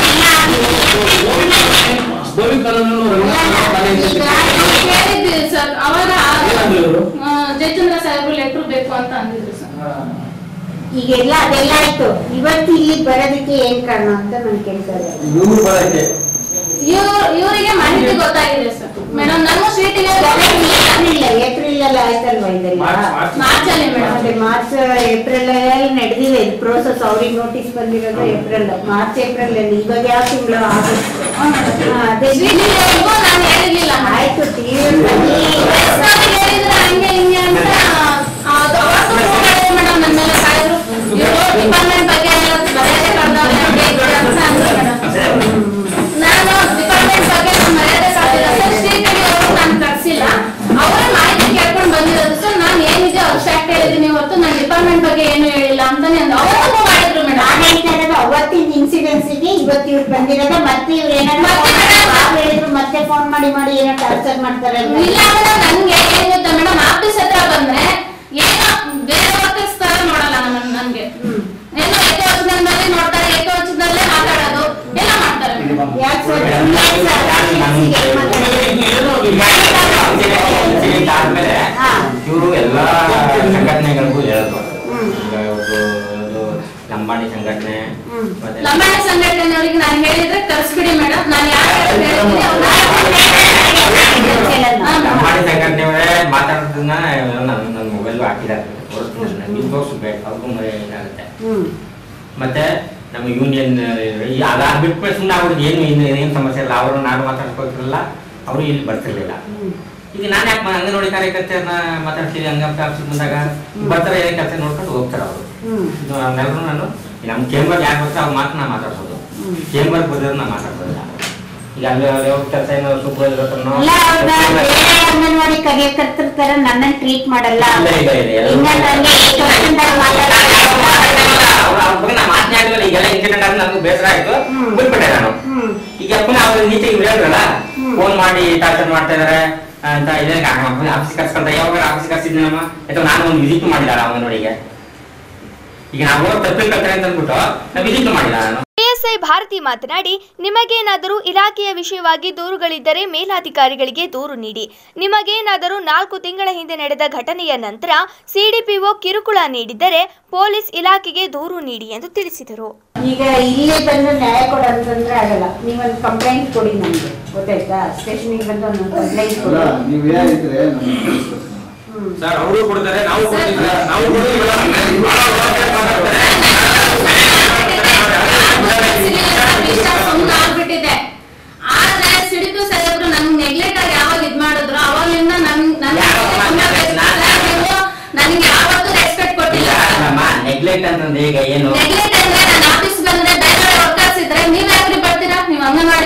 ಗೋವಿಂದ ಕಾಲೋನಿಯಲ್ಲೂ ರಂಗನಾಥ ಕಾಲೇಜ್ ಈಗ ಕೇಳಿದ್ವಿ ಸರ್ ಅವಾಗ ಏನಂದ್ರು ಇವ್ರು? ಆ, ಜಯಚಂದ್ರ ಸಾಹೇಬ್ರು ಲೆಟ್ರು ಬೇಕು ಅಂತ ಅಂದಿದ್ರು ಸರ್ ಈಗೆಲ್ಲ ಅದೆಲ್ಲ ಆಯ್ತು ಇವತ್ತು ಇಲ್ಲಿ ಬರೋದಕ್ಕೆ ಏನ್ ಕಾರಣ ಅಂತ ನನ್ ಕೇಳ್ತಾರೆ ಇವ್ರು ಬರಕ್ಕೆ ಇವ್ರು ಇವರಿಗೆ ಮಾಹಿತಿ ಗೊತ್ತಾಗಿದೆ ಸರ್ ಮೇಡಮ್ ನಾನು ಸ್ವೀಟಿಗೆ ಇಲ್ಲ ಏಪ್ರಿಲ್ ಅಲ್ಲಿ ಆಯ್ತಲ್ವಾ ಇದೆಲ್ಲ ಮಾರ್ಚ್ ಮಾರ್ಚ್ ಮಾರ್ಚ್ ಅಲ್ಲಿ ಮೇಡಮ್ ಮತ್ತೆ ಮಾರ್ಚ್ ಏಪ್ರಿಲ್ ಅಲ್ಲಿ ನಡೆದಿದೆ ಇದು ಪ್ರೋಸೆಸ್ ಅವ್ರಿಗೆ ನೋಟಿಸ್ ಬಂದಿರೋದು ಏಪ್ರಿಲ್ ಮಾರ್ಚ್ ಏಪ್ರಿಲ್ ಅಲ್ಲಿ ಇವಾಗ ಯಾವ ತಿಂಗಳು ಆಗಸ್ಟ್ ಹಾ, ಅದೇ ಸ್ವೀಟಿಗೂ ನಾನು ಹೇಳಿರ್ಲಿಲ್ಲ ಆಯ್ತು ಟಿವಿ ಅವ್ರಿಗೆ ಹೇಳಿದ್ರೆ ಹಂಗೆ ಹಿಂಗೆ ಅಂತ ಅದು ಅವತ್ತು ಮೇಡಮ್ ನನ್ನ ಮೇಲೆ ಕಾಯ್ದ್ರು ಇವರು ಡಿಪಾರ್ಟ್ಮೆಂಟ್ ಬಗ್ಗೆ ಎಲ್ಲ ಮರ್ಯಾದೆ ಕಳ್ದವ್ರೆ ಹಂಗೆ ಹಿಂಗೆ ಅಂತ ಅಂದ್ರು ಮೇಡಮ್ ನಾನು ಡಿಪಾರ್ಟ್ಮೆಂಟ್ ಬಗ್ಗೆ ನಾನು ಮರ್ಯಾದೆ ಕಳ್ದಿಲ್ಲ ಸರ್ ಶ್ರೀಕಡಿ ಅವರು ನಾನು ಕರ್ಸಿಲ್ಲ ಅವರೇ ಮಾಹಿತಿ ಕೇಳ್ಕೊಂಡು ಬಂದಿರೋದು ಸರ್ ನಾನು ಏನಿದೆ ಅವ್ರು ಫ್ಯಾಕ್ಟ್ ಹೇಳಿದ್ದೀನಿ ಹೊರತು ನಾನು ಡಿಪಾರ್ಟ್ಮೆಂಟ್ ಬಗ್ಗೆ ಏನು ಹೇಳಿಲ್ಲ ಅಂತಾನೆ ಅಂದ್ರು ಅವತ್ತು ಮಾಡಿದ್ರು ಮೇಡಮ್ ನಾನು ಹೇಳ್ತಾ ಇರೋದು ಅವತ್ತಿನ ಇನ್ಸಿಡೆನ್ಸ್ ಗೆ ಇವತ್ತು ಇವ್ರು ಬಂದಿರೋದು ಮತ್ತೆ ಇವ್ರು ಏನಾದ್ರು ಮತ್ತೆ phone ಮಾಡಿ madam- ಬಾಬು ಹೇಳಿದ್ರು ಮತ್ತೆ ಫೋನ್ ಮಾಡಿ ಮಾಡಿ ಏನೋ ಟಾರ್ಚರ್ ಮಾಡ್ತಾರೆ ಅಂತ. ಇಲ್ಲ ಮೇಡಮ್ ನನ್ಗೆ ಏನ್ ಗೊತ್ತಾ ಮೇಡಮ್ ಆಫೀಸ್ ಹತ್ರ ಬಂದ್ರೆ ಏನೋ ಬೇರೆ ವರ್ಕರ್ಸ್ ತರ ನೋಡಲ್ಲ ನನ್- ನನ್ಗೆ ಏನೋ ಏಕವಚನದಲ್ಲಿ ನೋಡ್ತಾರೆ ಏಕವಚನದಲ್ಲೇ ಮಾತಾಡೋದು ಎಲ್ಲ ಮಾಡ್ತಾರೆ ಮೇಡಮ್ ಯಾಕೆ ಸರ್ ಯಾಕೆ ಸರ್ ಆಫೀಸಿಗೆ ಏನ್ ಮಾತಾಡಿದ್ರು? ಆದ್ಮೇಲೆ ಹಾ. ಇವರು ಎಲ್ಲಾ ಸಂಘಟನೆಗಳಿಗೂ ಹೇಳಿದ್ರು ಹ್ಮ್. ಈಗ ಲಂಬಾಣಿ ಸಂಘಟನೆ ಹ್ಮ್. ಮತ್ತೆ ಲಂಬಾಣಿ ಸಂಘಟನೆಯವರಿಗೆ ನಾನು ಹೇಳಿದ್ರೆ ಕರ್ಸ್ಬಿಡಿ ಮೇಡಮ್ ನಾನು ಯಾರು ಹೇಳ್ತೀನಿ ಅವ್ರನ್ನ ಲಂಬಾಣಿ ಸಂಘಟನೆಯವರೇ ಮಾತಾಡೋದನ್ನ ನನ್ನ ನನ್ನ ಮೊಬೈಲ್ ಹಾಕಿದ್ದಾರೆ ತೋರಿಸ್ತೀನಿ ನಾನು. ನೀವು ತೋರಿಸ್ಬೇಕು ಅವ್ರಿಗೂ ಮರೆ ಏನಾಗುತ್ತೆ ಹ್ಮ್ ಮತ್ತೆ ನಮ್ಮ ಯೂನಿಯನ್ ಅದ ಬಿಟ್ಬಿಟ್ಟು ಸುಮ್ಮನೆ ಅವ್ರಿಗೆ ಏನು ಇನ್ನು ಏನು ಸಮಸ್ಯೆ ಇಲ್ಲ ಅವರು ನಾನು ಮಾತಾಡ್ಕೋತಿರಲಿಲ್ಲ ಅವರು ಇಲ್ಲಿ ಬರ್ತಿರ್ಲಿಲ್ಲ ಹ್ಮ್ ಈಗ ನಾನು ಯಾಕೆ ಅಂಗನವಾಡಿ ಕಾರ್ಯಕರ್ತೆಯನ್ನ ಮಾತಾಡ್ತೀವಿ ಹಂಗಂತ ಆಫೀಸ್ ಬಂದಾಗ ಬರ್ತಾರೆ ಏನೇ ಕೆಲಸ ನೋಡ್ಕೊಂಡು ಹೋಗ್ತಾರೆ ಅವರು ಹ್ಮ್ ಇದು ನಾವೆಲ್ಲರೂ ನಾನು ನಮ್ಮ ಚೇಂಬರ್ ಯಾರು ಬರ್ತಾರೆ ಅವ್ರ ಮಾತು ನಾನು ಮಾತಾಡ್ಸೋದು ಹ್ಮ್. ಚೇಂಬರ್ ಬಂದ್ರೆ ನಾನು ಮಾತಾಡ್ಬೋದಿಲ್ಲ ಈಗ ಅಲ್ಲಿ ಕೆಲಸ ಏನೋ ಸೂಪರ್ವೈಸರ್ ಹತ್ರನೋ ಅಲ್ಲ ಅವ್ರನ್ನ ಬೇರೆ ಅಂಗನವಾಡಿ ಕಾರ್ಯಕರ್ತರ ತರ ನನ್ನ ಟ್ರೀಟ್ ಮಾಡಲ್ಲ ಇಲ್ಲ, ಇಲ್ಲ, ಇಲ್ಲ, ಎಲ್ಲ- ಇನ್ನ ನನಗೆ ತೋಟದಿಂದಾಗಿ ಮಾತಾಡಲ್ಲ. ಅವ್ರ ಅವ್ರ ಬಗ್ಗೆ ನಾನು ಮಾತನಾಡಿದ್ಮೇಲೆ ಈಗೆಲ್ಲ ಇನ್ಸಿಡೆಂಟ್ ಆದ್ರೆ ನನಗೆ ಬೇಸರ ಆಯ್ತು ಹ್ಮ್. ಬಿಟ್ಬಿಟ್ಟೆ ನಾನು ಹ್ಮ್ ಈಗ ಪುನಃ ಅವ್ರ ನೀಚೆ ಇವ್ರು ಹೇಳಿದ್ರಲ್ಲ ಹ್ಮ್. ಫೋನ್ ಮಾಡಿ ಟಾರ್ಚರ್ ಮಾಡ್ತಾ ಇದಾರೆ ಅಂತ ಇದೇ ಆಫೀಸ್ ಕರ್ಸ್ಕೊಂತ ಯಾವಾಗ ಆಫೀಸ್ ಕರ್ಸಿದ್ದೀನಮ್ಮ ಅಥವಾ ನಾನು ಒಂದು ವಿಸಿಟ್ ಮಾಡಿಲ್ಲ ಅಂಗನವಾಡಿಗೆ ಈಗ ನಾವು ತಪ್ಪಿ ಕಲ್ತಾರೆ ಅಂತ ಅಂದ್ಬಿಟ್ಟು ನಾವು ವಿಸಿಟ್ ಮಾಡಿಲ್ಲ ನಾನು ಪಿಎಸ್ಐ ಭಾರತಿ ಮಾತನಾಡಿ ನಿಮಗೇನಾದರೂ ಇಲಾಖೆಯ ವಿಷಯವಾಗಿ ದೂರುಗಳಿದ್ದರೆ ಮೇಲಾಧಿಕಾರಿಗಳಿಗೆ ದೂರು ನೀಡಿ ನಿಮಗೇನಾದರೂ ನಾಲ್ಕು ತಿಂಗಳ ಹಿಂದೆ ನಡೆದ ಘಟನೆಯ ನಂತರ ಸಿಡಿಪಿಒ ಕಿರುಕುಳ ನೀಡಿದ್ದರೆ ಪೊಲೀಸ್ ಇಲಾಖೆಗೆ ದೂರು ನೀಡಿ ಎಂದು ತಿಳಿಸಿದರು ಈಗ ಇಲ್ಲೇ ಬಂದು ನ್ಯಾಯ ಕೊಡಂತಂದ್ರೆ ಆಗಲ್ಲ ನೀವೊಂದು ಕಂಪ್ಲೇಂಟ್ ಕೊಡಿ ನಮ್ಗೆ ಗೊತ್ತಾಯ್ತಾ ಸ್ಟೇಷನಿಗೆ ಬಂದು ಒಂದು ಕಂಪ್ಲೇಂಟ್ ಅಲ್ಲ ಕೊಡಿ ನೀವು ಏನಿದ್ರೆ ನಮ್ಗೆ ತಿಳಿಸ್ಬೇಕು ಹ್ಮ್ ಸರ್ ಅವರು ಕೊಡ್ತಾರೆ ನಾವು ಕೊಡ್ತೀವಿ ನಾವು ಕೊಡ್ತೀವಿ ಸುಮ್ಮನೆ ಆಗ್ಬಿಟ್ಟಿದೆ ಆದ್ರೆ ಸಿಡಿಪು ಸಾಹೇಬ್ರು ನನ್ ನೆಗ್ಲೆಕ್ಟ್ ಆಗಿ ಯಾವಾಗ ಇದ್ ಮಾಡಿದ್ರು ಅವಾಗಿಂದ ನನ್ ನನ್ ನನಗೆ ಯಾವತ್ತೂ ರೆಸ್ಪೆಕ್ಟ್ ಕೊಟ್ಟಿಲ್ಲ ನೆಗ್ಲೆಕ್ಟ್ ಅಂತಂದ್ರೆ ಈಗ ಏನು ನೆಗ್ಲೆಕ್ಟ್ ಅಂದ್ರೆ ನಾನು ಆಫೀಸ್ ಬಂದ್ರೆ ಬೇರೆ ವರ್ಕರ್ಸ್ ಇದ್ರೆ ನೀವ್ ಯಾಕ್ರಿ ಬರ್ತೀರಾ ನೀವ್ ಅಂಗನವಾಡಿ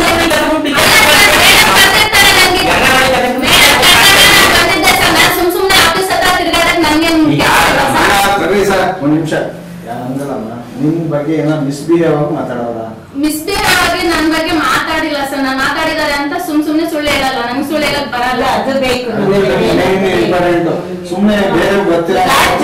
ಸುಮ್ ಸುಮ್ನೆ ಆಫೀಸ್ ಹತ್ರ ತಿರ್ಗಾಡಕ್ ನನ್ಗೇನ್ ಈಗ ಸರಿ ಸರ್ ಒಂದ್ ನಿಮಿಷ ಹಂಗಲ್ಲಮ್ಮ ನಿಮ್ ಬಗ್ಗೆ ಏನೋ ಮಿಸ್ಬಿಹೇವ್ ಆಗಿ ಮಾತಾಡೋದ ಮಿಸ್ಬೇರ್ ಆಗಿ ನನ್ ಬಗ್ಗೆ ಮಾತಾಡಿಲ್ಲ ಸರ್ ನಾನು ಮಾತಾಡಿದ್ದಾರೆ ಅಂತ ಸುಮ್ ಸುಮ್ನೆ ಸುಳ್ಳು ಹೇಳಲ್ಲ ನಂಗೆ ಸುಳ್ಳು ಹೇಳಕ್ ಅಲ್ಲ ಬರಲ್ಲ ಅದು ಬೇಕು ಇಂಪಾರ್ಟೆಂಟ್ ಸುಮ್ನೆ ಬೇರೆ ಗೊತ್ತಿಲ್ಲ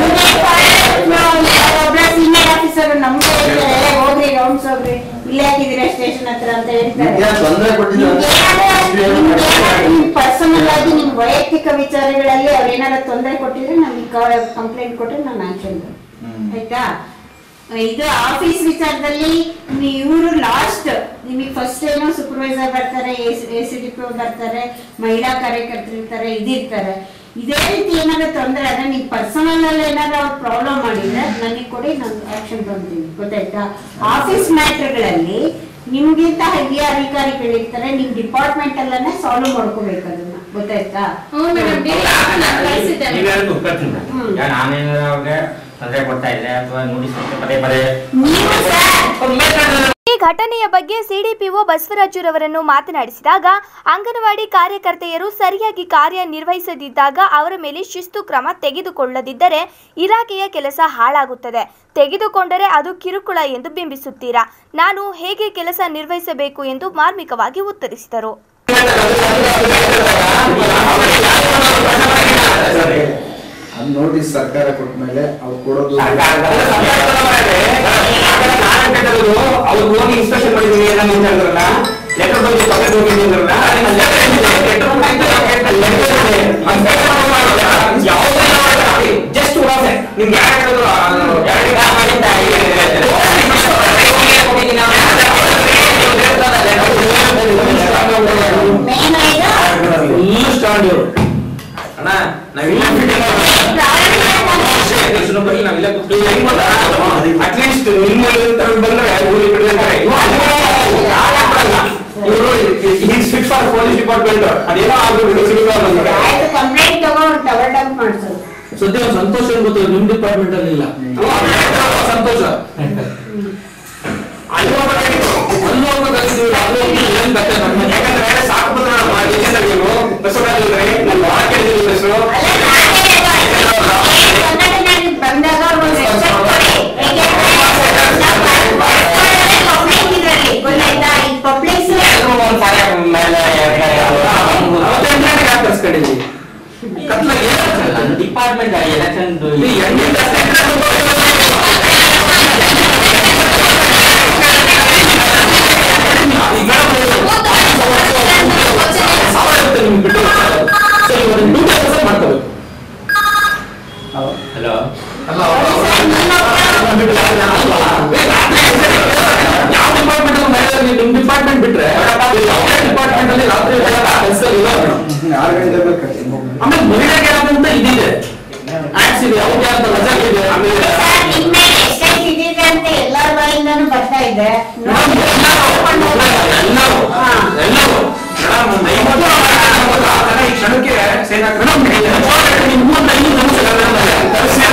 ಒಬ್ಬ ಸೀನಿಯರ್ ಆಫೀಸರ್ ನಮ್ಗೆ ಹೇಳ್ತಾರೆ "ಏ, ಹೋಗ್ರಿ ರೌಂಡ್ಸ್ ಹೋಗ್ರಿ ಇಲ್ಲೇ ಹಾಕಿದೀರಾ ಸ್ಟೇಷನ್ ಹತ್ರ ಅಂತ ಹೇಳ್ತಾರೆ ನಿಮ್ಗೆ ತೊಂದ್ರೆ ಕೊಟ್ಟಿದ್ದಾರೆ ಪರ್ಸನಲ್ ಆಗಿ ನಿಮ್ ವೈಯಕ್ತಿಕ ವಿಚಾರಗಳಲ್ಲಿ ಅವ್ರೇನಾರ ತೊಂದರೆ ಕೊಟ್ಟಿದ್ರೆ ನಮಗೆ ಕಂಪ್ಲೇಂಟ್ ಕೊಟ್ರೆ ನಾನು ಆಕ್ಷನ್ ಹ್ಮ್. ಆಯ್ತಾ ಇದು ಆಫೀಸ್ ವಿಚಾರದಲ್ಲಿ ಇವರು ಲಾಸ್ಟ್ ನಿಮಗೆ ಫಸ್ಟ್ ಏನೋ ಸೂಪರ್ವೈಸರ್ ಬರ್ತಾರೆ ಎ ಸಿ ಡಿ ಪಿ ಬರ್ತಾರೆ ಮಹಿಳಾ ಕಾರ್ಯಕರ್ತರು ಇರ್ತಾರೆ ಇದಿರ್ತಾರೆ ಇದೇ ರೀತಿ ಏನಾದ್ರು ತೊಂದರೆ ಆದ್ರೆ ನೀವು ಪರ್ಸನಲ್ ಅಲ್ಲಿ ಏನಾದ್ರು ಅವ್ರು ಪ್ರಾಬ್ಲಮ್ ಮಾಡಿದ್ರೆ ನನಗೆ ಕೊಡಿ ನಾನು ಆಕ್ಷನ್ ತಗೊಂತೀನಿ ಗೊತ್ತಾಯ್ತಾ ಆಫೀಸ್ ಮ್ಯಾಟರ್ಗಳಲ್ಲಿ ನಿಮ್ಗಿಂತ ಹಿರಿಯ ಅಧಿಕಾರಿಗಳಿರ್ತಾರೆ ನಿಮ್ ಡಿಪಾರ್ಟ್ಮೆಂಟ್ ಅಲ್ಲೇ ಸಾಲ್ವ್ ಮಾಡ್ಕೋಬೇಕು ಅದನ್ನ ಗೊತ್ತಾಯ್ತಾ ಹ್ಞೂ ಮೇಡಮ್ ಕಳಿಸಿದ್ದೆ ನೀವ್ ಹೇಳೋದು ಒಪ್ಕೊಳ್ತೀನಿ ನಾನು. ಹ್ಮ್. ಈಗ ನಾನೇನಾದ್ರು ಅವ್ರಿಗೆ ತೊಂದರೆ ಕೊಡ್ತಾ ಇದ್ರೆ ಅಥವಾ ನೋಟಿಸ್ ಪದೇ ಪದೇ ನೀವು ಸರ್ ಅವ್ರು ಮಾತಾಡೋದು ಈ ಘಟನೆಯ ಬಗ್ಗೆ ಸಿಡಿಪಿಒ ಬಸವರಾಜುರವರನ್ನು ಮಾತನಾಡಿಸಿದಾಗ ಅಂಗನವಾಡಿ ಕಾರ್ಯಕರ್ತೆಯರು ಸರಿಯಾಗಿ ಕಾರ್ಯನಿರ್ವಹಿಸದಿದ್ದಾಗ ಅವರ ಮೇಲೆ ಶಿಸ್ತು ಕ್ರಮ ತೆಗೆದುಕೊಳ್ಳದಿದ್ದರೆ ಇಲಾಖೆಯ ಕೆಲಸ ಹಾಳಾಗುತ್ತದೆ ತೆಗೆದುಕೊಂಡರೆ ಅದು ಕಿರುಕುಳ ಎಂದು ಬಿಂಬಿಸುತ್ತೀರಾ ನಾನು ಹೇಗೆ ಕೆಲಸ ನಿರ್ವಹಿಸಬೇಕು ಎಂದು ಮಾರ್ಮಿಕವಾಗಿ ಉತ್ತರಿಸಿದರು ಅದ್ ನೋಟಿಸ್ ಸರ್ಕಾರ ಕೊಟ್ಟ ಮೇಲೆ ಅವ್ರು ಕೊಡೋದು ಅವ್ರು ಹೋಗಿ ಇನ್ಸ್ಪೆಕ್ಷನ್ ಮಾಡಿದೀವಿ ಏನೋ ಅಂತ ಹೇಳಿದ್ರಲ್ಲ ಲೆಟರ್ ಬಂದು ಪಕ್ಕದ ಹೋಗಿದ್ದೀವಿ ಅಂದ್ರಲ್ಲ ಜಸ್ಟ್ ನಿಮ್ಗೆ ಯಾರು ಹೇಳಿದ್ರು ಮೇನ್ ಆಗಿ ಸ್ಟಾಂಡ್ ಇವರು ಅಣ್ಣ ನಾವಿಲ್ಲ ನಾವಿಲ್ಲ ಅಟ್ಲೀಸ್ಟ್ ನಿಮ್ಮ ಬಂದ್ರೆ ಊರಿಗೆ ಬಿಡ್ತಾರೆ ಇವರು ಫಿಟ್ ಫಾರ್ ಪೊಲೀಸ್ ಡಿಪಾರ್ಟ್ಮೆಂಟ್ ಅದೇನೋ ಆಗ್ಬಿಟ್ಟು ಆಯ್ತು ಕಂಪ್ಲೇಂಟ್ ತಗೊಂಡು ಟವರ್ ಡಂಪ್ ಮಾಡ್ಸೋದು ಸದ್ಯ ಒಂದ್ ಸಂತೋಷ ಏನ್ ಗೊತ್ತಿಲ್ಲ ನಿಮ್ ಡಿಪಾರ್ಟ್ಮೆಂಟ್ ಅಲ್ಲಿ ಇಲ್ಲ ಸಂತೋಷ ಅಲ್ಲಿ ಹೋಗ್ಬೇಕಾಗಿತ್ತು ಅಲ್ಲಿ ಹೋಗ್ಬೇಕಾಗಿತ್ತು ಅಲ್ಲಿ ಹೋಗಿ ಏನ್ ಕತೆ ನಮ್ಮ ಯಾಕಂದ್ರೆ ಸಾಕು ಬಂದ್ರೆ ನಾವು ಮಾಡಿ ನೀವು ಬಸವರಾಜ್ ಅವ್ರೆ, ನಾನು ಭಾಳ ಕೇಳಿದ್ದೀನಿ ಹೆಸರು ಕನ್ನಡ ಬಂದಾಗ ಒಂದು respect ಕೊಡಿ. ಯಾಕೆಂದ್ರೆ ನಾವು public ಇದ್ರಲ್ಲಿ, ಗೊತ್ತಾಯ್ತಾ? ಈ publics ಕರ್ಸ್ಕೊಂಡಿದ್ವಿ ಕತ್ಲಾಗ ಏನಾಗ್ತದೆ? ಡಿಪಾರ್ಟ್ಮೆಂಟ್ ಎಲೆಕ್ಷನ್ ಈ ಎಣ್ಣೆ ಸಾವಿರ ಇರುತ್ತೆ ನಿಮ್ಗೆ ಬಿಟ್ಟು ಸೊ ಇವಾಗ ಟೂ ತೌಸಂಡ್ ಮಾಡ್ಕೋಬೇಕು ಹಲೋ ಅಲ್ಲ ಅವ್ರು- ಅವ್ರು ಬಿಟ್ಟು ಯಾರು ಅಲ್ವಾ? ಆರು ಗಂಟೆ ಮೇಲೆ ಕಟ್ತೀನಿ ಆಮೇಲೆ ಮಹಿಳೆಗೆ ಆದಂತ ಇದಿದೆ ಆಕ್ಟ್ಸ್ ಇದೆ ಅವ್ರಿಗೆ ಆದಂತ ರಜಾ ಇದೆ ಆಮೇಲೆ ಇನ್ಮೇಲೆ ಎಷ್ಟೆಷ್ಟು ಇದಿದೆ ಅಂತ ಎಲ್ಲರ ಬಾಯಿಂದನೂ ಬರ್ತಾ ಇದೆ ಮೇಡಮ್, ಎಲ್ಲರೂ ಎಲ್ಲರೂ ಎಲ್ಲರೂ ಮೇಡಮ್ ಒಂದು ಐವತ್ತು ಆ ಥರ ಈ ಕ್ಷಣಕ್ಕೆ ಸೇರಾಕ ಮೇಡಮ್ ನಿಮ್ಮ ಮೂವತ್ತೈದು ನಿಮಿಷ ತರಿಸಿ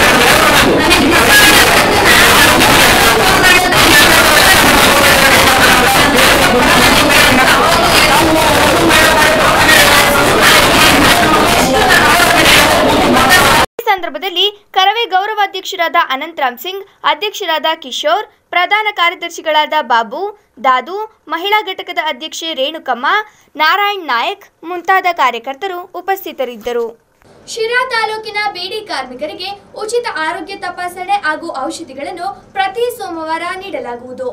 ಈ ಸಂದರ್ಭದಲ್ಲಿ ಕರವೇ ಗೌರವಾಧ್ಯಕ್ಷರಾದ ಅನಂತರಾಮ್ ಸಿಂಗ್ ಅಧ್ಯಕ್ಷರಾದ ಕಿಶೋರ್ ಪ್ರಧಾನ ಕಾರ್ಯದರ್ಶಿಗಳಾದ ಬಾಬು ದಾದು ಮಹಿಳಾ ಘಟಕದ ಅಧ್ಯಕ್ಷೆ ರೇಣುಕಮ್ಮ ನಾರಾಯಣ್ ನಾಯಕ್ ಮುಂತಾದ ಕಾರ್ಯಕರ್ತರು ಉಪಸ್ಥಿತರಿದ್ದರು ಶಿರಾ ತಾಲೂಕಿನ ಬೇಡಿ ಕಾರ್ಮಿಕರಿಗೆ ಉಚಿತ ಆರೋಗ್ಯ ತಪಾಸಣೆ ಹಾಗೂ ಔಷಧಿಗಳನ್ನು ಪ್ರತಿ ಸೋಮವಾರ ನೀಡಲಾಗುವುದು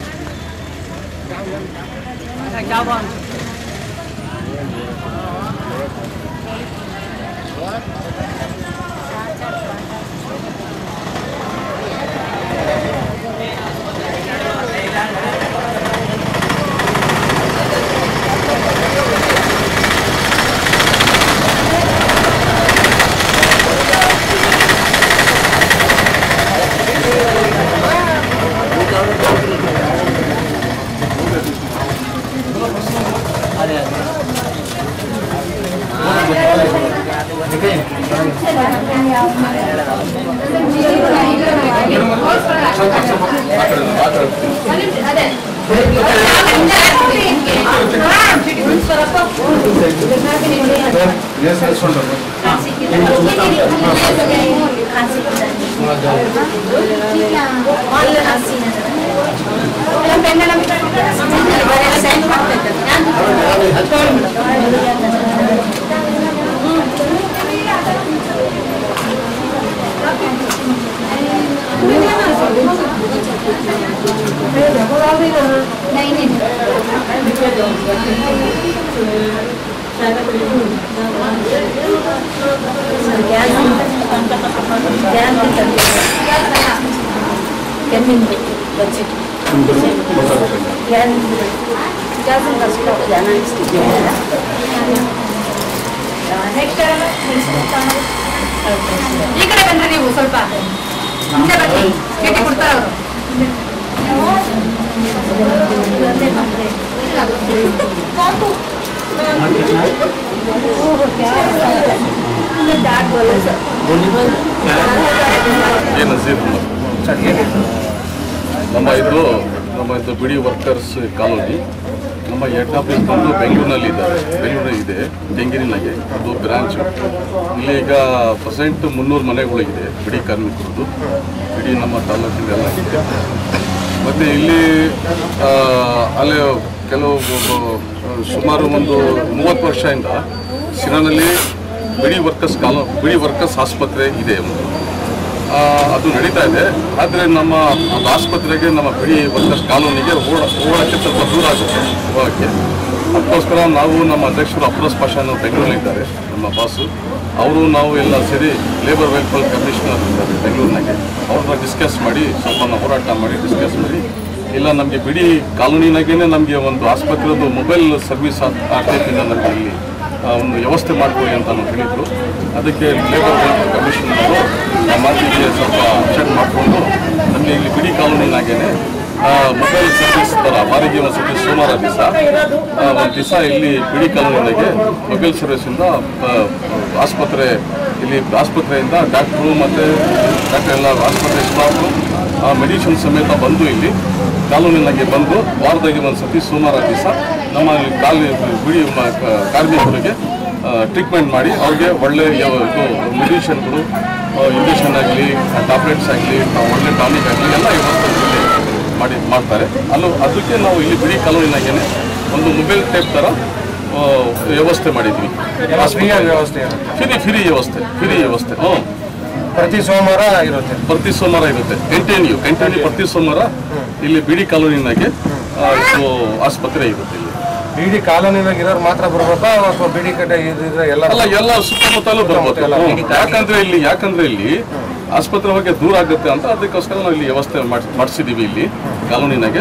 ಈ ಕಡೆ ಬಂದ್ರೆ ನೀವು ಸ್ವಲ್ಪ ಮುಂದೆ ಬನ್ನಿ ಚೀಟಿ ಕೊಡ್ತಾರೆ ಅವರು ಏನು ನಸೀರ್ ನಮ್ಮ ಇದು ನಮ್ಮ ಇದು ಬಿಡಿ ವರ್ಕರ್ಸ್ ಕಾಲೋನಿ ನಮ್ಮ ಹೆಡ್ ಆಫೀಸ್ ಬಂದು ಬೆಂಗಳೂರಿನಲ್ಲಿ ಇದ್ದಾರೆ ಬೆಂಗಳೂರಲ್ಲಿ ಇದೆ ಕೆಂಗೇರಿನಾಗೆ ಅದು ಬ್ರಾಂಚ್ ಇಲ್ಲಿ ಈಗ ಪ್ರೆಸೆಂಟ್ ಮುನ್ನೂರು ಮನೆಗಳಿದೆ ಬಿಡಿ ಕಾರ್ಮಿಕರದ್ದು ಇಡೀ ನಮ್ಮ ತಾಲೂಕಿನೆಲ್ಲ ಇದೆ ಮತ್ತು ಇಲ್ಲಿ ಆ, ಅಲ್ಲಿ ಕೆಲವು ಸುಮಾರು ಒಂದು ಮೂವತ್ತು ವರ್ಷದಿಂದ ಶಿರಾನಲ್ಲಿ ಬಿಡಿ ವರ್ಕರ್ಸ್ ಕಾಲೋ ಬಿಡಿ ವರ್ಕರ್ಸ್ ಆಸ್ಪತ್ರೆ ಇದೆ ಒಂದು ಆ, ಅದು ನಡೀತಾ ಇದೆ ಆದರೆ ನಮ್ಮ ಅದು ಆಸ್ಪತ್ರೆಗೆ ನಮ್ಮ ಬಿಡಿ ವರ್ಕರ್ಸ್ ಕಾಲೋನಿಗೆ ಓಡ ಓಡಕ್ಕೆ ಸ್ವಲ್ಪ ದೂರ ಆಗುತ್ತೆ ಹೋಗೋಕ್ಕೆ ಅದಕ್ಕೋಸ್ಕರ ನಾವು ನಮ್ಮ ಅಧ್ಯಕ್ಷರು ಅಪ್ರೋಸ್ ಪಾಷಾನು ಬೆಂಗಳೂರಿನಲ್ಲಿದ್ದಾರೆ ನಮ್ಮ ಬಾಸು ಅವರು ನಾವು ಎಲ್ಲ ಸೇರಿ ಲೇಬರ್ ವೆಲ್ಫೇರ್ ಕಮಿಷನರ್ ಇದ್ದಾರೆ ಬೆಂಗಳೂರಿನಾಗೆ ಅವ್ರನ್ನ ಡಿಸ್ಕಸ್ ಮಾಡಿ ಸ್ವಲ್ಪ ನಾವು ಹೋರಾಟ ಮಾಡಿ ಡಿಸ್ಕಸ್ ಮಾಡಿ ಇಲ್ಲ ನಮಗೆ ಬಿಡಿ ಕಾಲೋನಿನಾಗೇನೆ ನಮಗೆ ಒಂದು ಆಸ್ಪತ್ರೆದು ಮೊಬೈಲ್ ಸರ್ವಿಸ್ ಆಗ್ತೈತಿಂದ ನಮಗೆ ಇಲ್ಲಿ ಆ, ಒಂದು ವ್ಯವಸ್ಥೆ ಮಾಡಿಕೊಡಿ ಅಂತ ನಾವು ಹೇಳಿದ್ರು ಅದಕ್ಕೆ ಲೇಬರ್ ವೆಲ್ಫೇರ್ ಕಮಿಷನ್ ಅವರು ಆ ಮಾತಿಗೆ ಸ್ವಲ್ಪ ಅಬ್ಸೆಂಟ್ ಮಾಡಿಕೊಂಡು ನಮಗೆ ಇಲ್ಲಿ ಬಿಡಿ ಕಾಲೋನಿನಾಗೇನೆ ಮೊಬೈಲ್ ಸರ್ವಿಸ್ ಥರ ವಾರಿಗೆ ಒಂದು ಸತಿ ಸೋಮವಾರ ದಿವಸ ಒಂದು ದಿವಸ ಇಲ್ಲಿ ಬಿಡಿ ಕಾಲೋನಿನಾಗೆ ಮೊಬೈಲ್ ಸರ್ವಿಸಿಂದ ಆ, ಆಸ್ಪತ್ರೆ ಇಲ್ಲಿ ಆಸ್ಪತ್ರೆಯಿಂದ ಡಾಕ್ಟ್ರು ಮತ್ತು ಡಾಕ್ಟರ್ ಎಲ್ಲ ಆಸ್ಪತ್ರೆ ಸ್ಟಾಫು ಮೆಡಿಸಿನ್ ಸಮೇತ ಬಂದು ಇಲ್ಲಿ ಕಾಲೋನಿನಾಗೆ ಬಂದು ವಾರದಾಗೆ ಒಂದು ಸತಿ ಸೋಮವಾರ ದಿವಸ ನಮ್ಮ ಇಲ್ಲಿ ಕಾಲು ಬಿಡಿ ಮ- ಕ- ಕಾರ್ಮಿಕರಿಗೆ ಟ್ರೀಟ್ಮೆಂಟ್ ಮಾಡಿ ಅವ್ರಿಗೆ ಒಳ್ಳೆ ಯಾವ- ಇದು ಮೆಡಿಷನ್ಗಳು ಇಂಜೆಕ್ಷನ್ ಆಗಲಿ ಟ್ಯಾಬ್ಲೆಟ್ಸ್ ಆಗಲಿ ಒಳ್ಳೆ ಟಾನಿಕ್ ಆಗಲಿ ಎಲ್ಲ ವ್ಯವಸ್ಥೆ ಇಲ್ಲಿ ಮಾಡಿ ಮಾಡ್ತಾರೆ ಅಲ್ಲೂ ಅದಕ್ಕೆ ನಾವು ಇಲ್ಲಿ ಬಿಡಿ ಕಾಲೋನಿನಾಗೇನೆ ಒಂದು ಮೊಬೈಲ್ ಟೈಪ್ ಥರ ಆ, ವ್ಯವಸ್ಥೆ ಮಾಡಿದ್ವಿ ಫ್ರೀಯಾಗಿ ವ್ಯವಸ್ಥೆ ಇರುತ್ತೆ ಫ್ರೀ ಫ್ರೀ ವ್ಯವಸ್ಥೆ ಫ್ರೀ ವ್ಯವಸ್ಥೆ ಹ್ಞೂ ಪ್ರತಿ ಸೋಮವಾರ ಇರುತ್ತೆ ಪ್ರತಿ ಸೋಮವಾರ ಇರುತ್ತೆ ಕಂಟಿನ್ಯೂ ಕಂಟಿನ್ಯೂ ಪ್ರತಿ ಸೋಮವಾರ ಇಲ್ಲಿ ಬಿಡಿ ಕಾಲೋನಿನಾಗೆ ಆ, ಇದು ಆಸ್ಪತ್ರೆ ಇರುತ್ತೆ ಇಲ್ಲಿ ಬಿಡಿ ಕಾಲೋನಿನಾಗ ಇರೋರು ಮಾತ್ರ ಬರ್ಬೇಕಾ ಅಥವಾ ಬಿಡಿ ಕಟ್ಟೆ ಇದ್ರೆ ಎಲ್ಲ ಅಲ್ಲ ಎಲ್ಲ ಸುತ್ತಮುತ್ತಲೂ ಬರ್ಬೋದು ಎಲ್ಲ ಹ್ಮ್. ಬಿಡಿ ಯಾಕಂದ್ರೆ ಇಲ್ಲಿ ಯಾಕಂದ್ರೆ ಇಲ್ಲಿ ಆಸ್ಪತ್ರೆ ಬಗ್ಗೆ ದೂರ ಆಗುತ್ತೆ ಅಂತ ಅದಕ್ಕೋಸ್ಕರ ನಾವು ಇಲ್ಲಿ ವ್ಯವಸ್ಥೆ ಮಾಡಿಸಿದೀವಿ ಇಲ್ಲಿ ಕಾಲೋನಿನಾಗೆ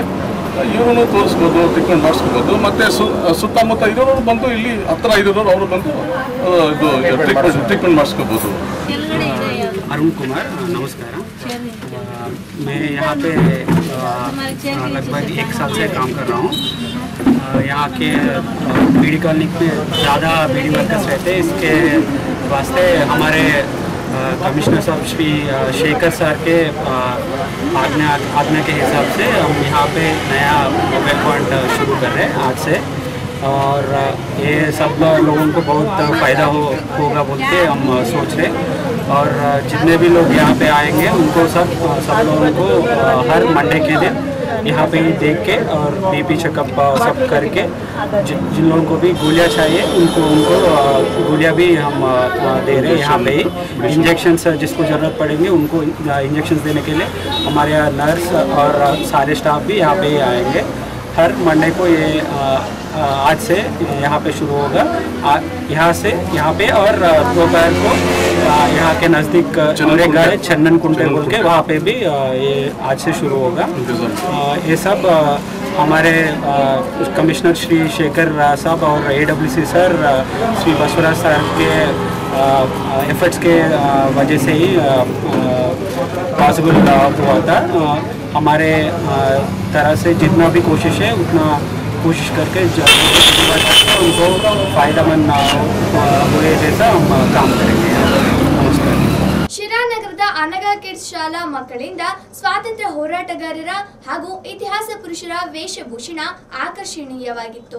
ಇವ್ರನ್ನು ತೋರಿಸ್ಬೋದು ಟ್ರೀಟ್ಮೆಂಟ್ ಮಾಡಿಸ್ಕೋಬೋದು ಮತ್ತು ಸು ಸುತ್ತಮುತ್ತ ಇರೋರು ಬಂದು ಇಲ್ಲಿ ಹತ್ರ ಇರೋರು ಅವರು ಬಂದು ಆ, ಇದು ಟ್ರೀಟ್ಮೆಂಟ್ ಟ್ರೀಟ್ಮೆಂಟ್ ಮಾಡಿಸ್ಕೋಬೋದು अरुण कुमार नमस्कार अ, मैं यहाँ पे अ, लगभग एक साल से काम कर रहा हूँ अ, यहाँ के बीडी कॉलोनी में ज़्यादा बीडी वर्कर्स रहते हैं इसके वास्ते हमारे अ, कमिश्नर साहब श्री अ, शेखर सर के अ, आज्ञा आज्ञा के हिसाब से हम यहाँ पे नया मोबाइल पॉइंट शुरू कर रहे हैं आज से और अ, ये सब लोगों को बहुत फ़ायदा हो होगा बोल के हम अ, सोच रहे हैं और अ, जितने भी लोग यहाँ पे आएंगे उनको सब सब लोगों को अ, हर मंडे के दिन यहाँ पे ही देख के और बीपी चेकअप अ, सब करके जिन जिन लोगों को भी गोलियाँ चाहिए उनको उनको अ, गोलियाँ भी हम अ, अ, दे रहे हैं यहाँ पे ही इंजेक्शंस जिसको ज़रूरत पड़ेंगे उनको इंजेक्शन देने के लिए हमारे यहाँ नर्स और अ, सारे स्टाफ भी यहाँ पे ही आएंगे हर मंडे को ये अ, अ, आज से यहाँ पे शुरू होगा आ- यहाँ से यहाँ पे और अ, दोपहर को अ, यहाँ के नज़दीक मेरे घर है चंदन कुंटे बोल के वहाँ पे भी अ, ये आज से शुरू होगा अ, ये सब अ, हमारे अ, कमिश्नर श्री शेखर अ, साहब और ए सर अ, श्री बसवराज सर के एफर्ट्स के अ, वजह से ही पॉसिबल हुआ था अ, हमारे अ, तरह से जितना भी कोशिश है उतना कोशिश करके ज- उनको फ़ायदेमंद अ, हुए जैसा हम काम करेंगे नमस्कार ಶಿರಾನಗರದ ಅನಗ ಕಿಡ್ಸ್ ಶಾಲಾ ಮಕ್ಕಳಿಂದ ಸ್ವಾತಂತ್ರ್ಯ ಹೋರಾಟಗಾರರ ಹಾಗೂ ಇತಿಹಾಸ ಪುರುಷರ ವೇಷಭೂಷಣ ಆಕರ್ಷಣೀಯವಾಗಿತ್ತು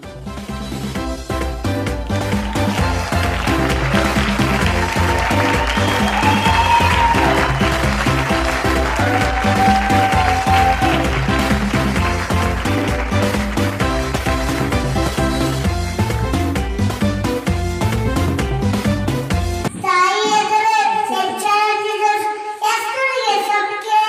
ತಾಯಿ ಎದುರು ಹೆಚ್ಚಾಗಿದ್ದು ಎಷ್ಟರಿಗೆ ಸೊಕ್ಕೆ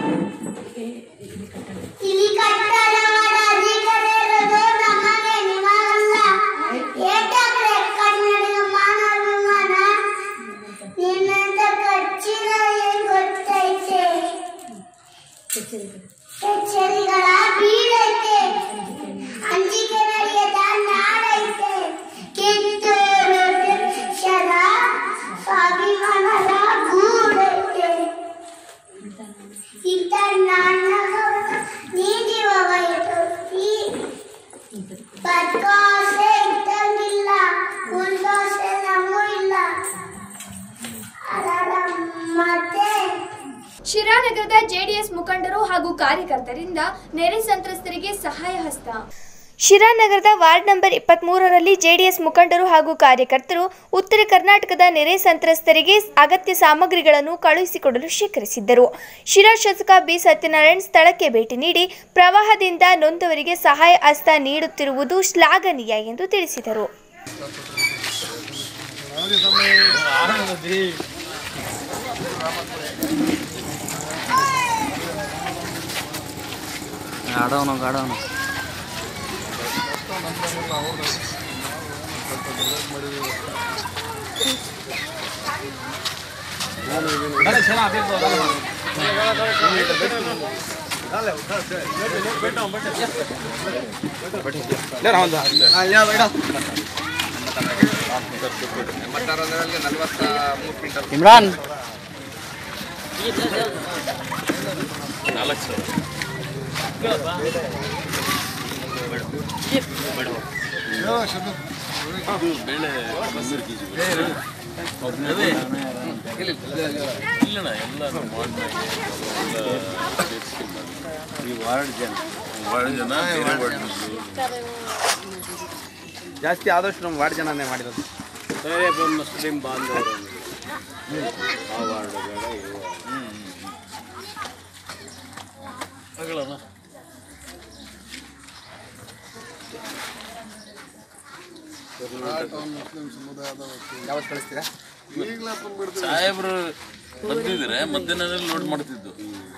ಇಲ್ಲಿ ಕಟ್ಟಡವಾದ ಅಧಿಕಾರ ಇರೋದು ನಮಗೆ ನಿಮಗಲ್ಲ ಏಟಾಗ್ರೆ ಕನ್ನಡಿಗ ಮಾನ ಅಭಿಮಾನ ನಿನ್ನಂತ ಕಚ್ಚಿನ ಏನ್ ಗೊತ್ತೈತೆ ಕಚೇರಿಗಳ ಬೀಳೈತೆ ಅಂಜಿಕೆ ನಡೆಯದ ನಾಡೈತೆ ಕಿತ್ತೂರು ಶಿಕ್ಷಣ ಸ್ವಾಭಿಮಾನದ ಗೂಡೈತೆ ಇತ್ತ ನನ್ನ ನೀಡಿವ ವಯಸ್ಸು ಬದುಕಾಸೆ ಇದ್ದಂಗಿಲ್ಲ ಮುಂದೋಸೆ ನಮಗೂ ಇಲ್ಲ ಅದರ ಮತ್ತೆ ಶಿರಾನಗರದ ಜೆಡಿಎಸ್ ಮುಖಂಡರು ಹಾಗೂ ಕಾರ್ಯಕರ್ತರಿಂದ ನೆರೆ ಸಂತ್ರಸ್ತರಿಗೆ ಸಹಾಯ ಹಸ್ತ ಶಿರಾನಗರದ ವಾರ್ಡ್ ನಂಬರ್ ಇಪ್ಪತ್ತ್ ಮೂರರಲ್ಲಿ ಜೆಡಿಎಸ್ ಮುಖಂಡರು ಹಾಗೂ ಕಾರ್ಯಕರ್ತರು ಉತ್ತರ ಕರ್ನಾಟಕದ ನೆರೆ ಸಂತ್ರಸ್ತರಿಗೆ ಅಗತ್ಯ ಸಾಮಗ್ರಿಗಳನ್ನು ಕಳುಹಿಸಿಕೊಡಲು ಶೇಖರಿಸಿದ್ದರು ಶಿರಾ ಶಾಸಕ ಬಿ ಸತ್ಯನಾರಾಯಣ್ ಸ್ಥಳಕ್ಕೆ ಭೇಟಿ ನೀಡಿ ಪ್ರವಾಹದಿಂದ ನೊಂದವರಿಗೆ ಸಹಾಯ ಹಸ್ತ ನೀಡುತ್ತಿರುವುದು ಶ್ಲಾಘನೀಯ ಎಂದು ತಿಳಿಸಿದರು ಆಡೋನು ಆಡೋನು ಇಮ್ರಾನ್ ಜಾಸ್ತಿ ಆದಷ್ಟು ನಮ್ಮ ವಾರ್ಡ್ ಜನನೇ ಮಾಡಿರೋದು ಮುಸ್ಲಿಂ ಬಾಂಧವರು ಆ ವಾರ್ಡ್ ಬೇಡ ಈ ವಾರ್ಡ್. ಯಾವತ್ತು ಕಳಿಸ್ತೀರಾ ಸಾಹೇಬ್ರು ಬಂದಿದ್ರೆ ಮಧ್ಯಾಹ್ನದಲ್ಲಿ ಲೋಡ್ ಮಾಡ್ತಿದ್ದು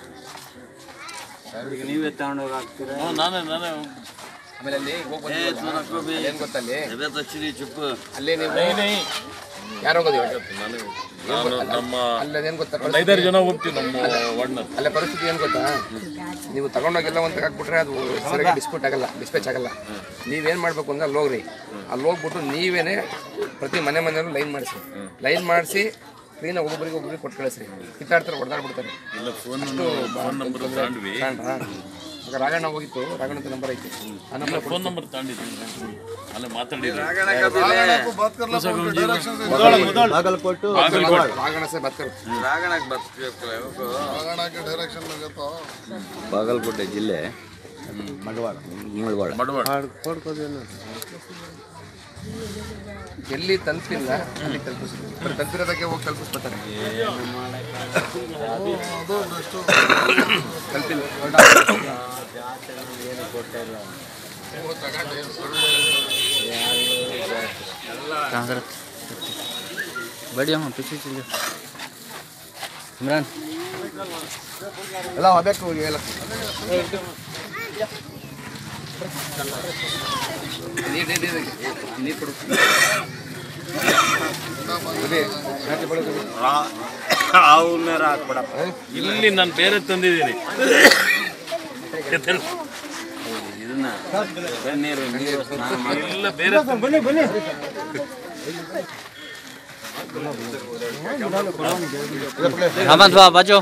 ಈಗ ನೀವೇ ತಗೊಂಡೋಗಿ ಹಾಕ್ತೀರಾ ಹ್ಞೂ ನಾನೇ ನಾನೇ ಆಮೇಲೆ ಅಲ್ಲಿ ಹೋಗಿ ಏ, ತೂನ ಗೋಬಿ. ಏನು ಗೊತ್ತಲ್ಲಿ ಎದೆ ತಚ್ಚಿರಿ ಚುಪ್ಪು ಅಲ್ಲೇ ನೀವು ನೈ, ನೈ. ಯಾರು ಹೋಗೋದು ಹೇಳಿ? ನಾನು ಏನ್ ನಾನು ಗೊತ್ತಾ? ನಮ್ಮ ಅಲ್ಲದೇನ್ ಗೊತ್ತಾ ಒಂದು ಐದಾರು ಜನ ಹೋಗ್ತೀವಿ ನಮ್ಮ ವಾರ್ಡ್ನಲ್ಲಿ ಅಲ್ಲ ಪರಿಸ್ಥಿತಿ ಏನ್ ಗೊತ್ತಾ ನೀವು ತಗೊಂಡೋಗೆಲ್ಲ ಒಂದು ಹಾಕ್ಬಿಟ್ರೆ ಅದು ಸರಿಯಾಗಿ ಡಿಸ್ಪ್ಯೂಟ್ ಆಗಲ್ಲ ಡಿಸ್ಪ್ಯಾಚ್ ಆಗಲ್ಲ ನೀವೇನ್ ಮಾಡ್ಬೇಕು ಅಂದ್ರೆ ಅಲ್ಲಿ ಹೋಗ್ರಿ ಅಲ್ಲಿ ಹೋಗ್ಬಿಟ್ಟು ನೀವೇನೆ ಪ್ರತಿ ಮನೆ ಮನೆಯಲ್ಲೂ ಲೈನ್ ಮಾಡಿಸಿ ಲೈನ್ ಮಾಡಿಸಿ ಕ್ಲೀನಾಗಿ ಒಬ್ಬೊಬ್ಬರಿಗೆ ಒಬ್ಬರಿಗೆ ಕೊಟ್ಟು ಕಳಿಸ್ರಿ ಕಿತ್ತಾಡ್ತಾರೆ ಹೊಡೆದಾಡ್ಬಿಡ್ತಾರೆ ಇಲ್ಲ ಫೋನ್ ಅಷ್ಟು ಫೋನ್ ನಂಬರ್ ತಗೊಂಡ್ವಿ ತಗೊಂಡ್ರಾ? ಈಗ ರಾಘಣ್ಣ ಹೋಗಿತ್ತು ರಾಘಣ್ಣ ನಂಬರ್ ಐತಿ ಆ ನಂಬರ್ ಫೋನ್ ನಂಬರ್ ತಗೊಂಡಿದ್ದೀನಿ ಅಲ್ಲೇ ಮಾತಾಡಿದ್ರು ಬಾಗಲಕೋಟು ರಾಘಣ್ಣ ಸರ್ ಬತ್ಕರ್ ಬಾಗಲಕೋಟೆ ಜಿಲ್ಲೆ ಮಡವಾಡ ಮುಳವಾಡ ಮಡವಾಡ ಎಲ್ಲಿ ತಲುಪಿಲ್ಲ ಅಲ್ಲಿ ತಲುಪಿಸ್ರಿ ಬರೀ ತಲುಪಿರೋದಕ್ಕೆ ಹೋಗಿ ತಲುಪಿಸ್ಬಿಡ್ತಾರೆ ತಲುಪಿಲ್ಲ बढ़िया हूँ पीछे चलिए इमरान ಎಲ್ಲ ಹೋಗ್ಬೇಕು ಎಲ್ಲ ನೀರು ನೀರು ನೀರು ಕೊಡು ಅದೇ, ಜಾಸ್ತಿ ಬರೋದು. ಇಲ್ಲಿ ನಾನು ಬೇರೆ ತಂದಿದ್ದೀನಿ ಇದನ್ನ ನೀರು ನೀರು ಸ್ನಾನ ಮಾಡಿ ಇಲ್ಲ ಬೇರೆ ಬನ್ನಿ ಬನ್ನಿ रहमत बा बाजू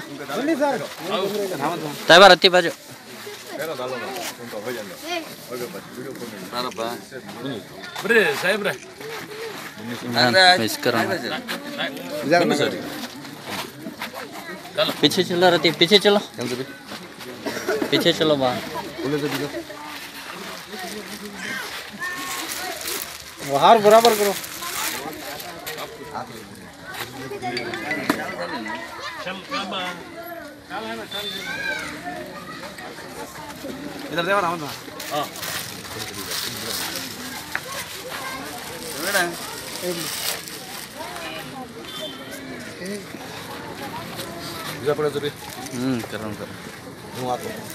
तैबार अति बाजू ಬರ್ರಿ ಸಾಹೇಬ್ರೆ मिस करो पीछे चलो रति पीछे चलो पीछे चलो बा हार बराबर करो इधर देवा रामत हाँ हम्म कर रहा हूँ कर रहा हूँ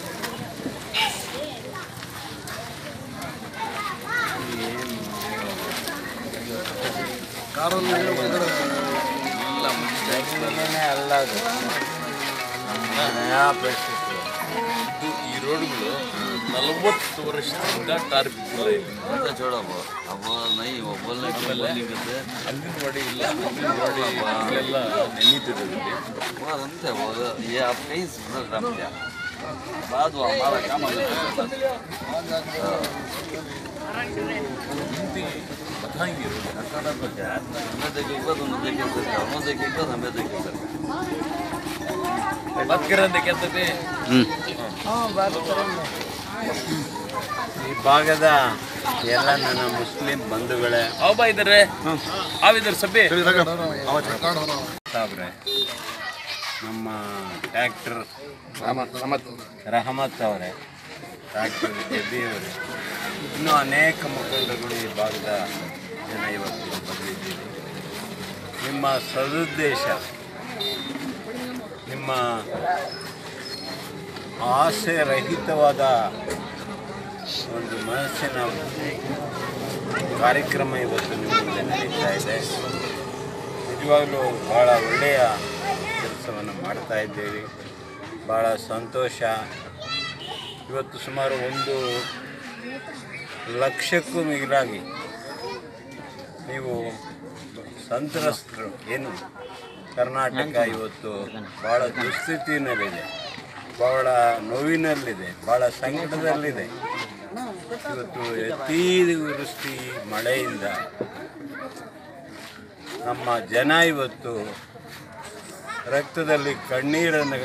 ಅಲ್ಲ ಅದು ಇದು ಈ ರೋಡ್ಗಳು ನಲವತ್ತು ವರ್ಷದಿಂದ ಟಾರ್ ಬಿದ್ದಿಲ್ಲ ಇಲ್ಲಿ. छोड़ो अब नहीं वो बोलने के लिए बोलेंगे थे ಅಂಗನವಾಡಿ ಇಲ್ಲ ಅಂಗನವಾಡಿ ಮಕ್ಕಳೆಲ್ಲ ನೆನೀತಿದೆ ಇಲ್ಲಿ वो अंत है वो ये आप कहीं सुन रम क्या बाद वो हमारा काम ಬದಲಾಗಿರೋದು हमें देखेगा तो हमें देखे सर हमें देखेगा तो हमें देखे सर ಬದ್ಕರಂತೆ ಕೆತ್ತತೆ ಈ ಭಾಗದ ಎಲ್ಲ ನನ್ನ ಮುಸ್ಲಿಂ ಬಂಧುಗಳೇ ಅವ್ ಬಾ ಇದ್ದಾರೆ ಅವಿದ್ದಾರೆ ಸಭೆ ಸಾಬ್ರೆ ನಮ್ಮ ಟ್ಯಾಕ್ಟರ್ ರಹಮತ್ ರಹಮತ್ ಅವರೇ ಡಾಕ್ಟರ್ ಜಬಿ ಅವರು ಇನ್ನೂ ಅನೇಕ ಮುಖಂಡರುಗಳು ಈ ಭಾಗದ ಜನ ಇವತ್ತು ಬಂದಿದ್ದೀರಿ ನಿಮ್ಮ ಸದುದ್ದೇಶ ನಿಮ್ಮ ಆಸೆ ರಹಿತವಾದ ಒಂದು ಮನಸ್ಸಿನ ಕಾರ್ಯಕ್ರಮ ಇವತ್ತು ನಿಮ್ಮ ಮುಂದೆ ನಡೀತಾ ಇದೆ ನಿಜವಾಗಲೂ ಭಾಳ ಒಳ್ಳೆಯ ಕೆಲಸವನ್ನು ಮಾಡ್ತಾ ಇದ್ದೀರಿ ಭಾಳ ಸಂತೋಷ ಇವತ್ತು ಸುಮಾರು ಒಂದು ಲಕ್ಷಕ್ಕೂ ಮಿಗಿಲಾಗಿ ನೀವು ಸಂತ್ರಸ್ತರು ಏನು ಕರ್ನಾಟಕ ಇವತ್ತು ಭಾಳ ದುಸ್ಥಿತಿನಲ್ಲಿದೆ ಭಾಳ ನೋವಿನಲ್ಲಿದೆ ಭಾಳ ಸಂಕಟದಲ್ಲಿದೆ ಇವತ್ತು ಅತಿವೃಷ್ಟಿ ಮಳೆಯಿಂದ ನಮ್ಮ ಜನ ಇವತ್ತು ರಕ್ತದಲ್ಲಿ ಕಣ್ಣೀರನ್ನು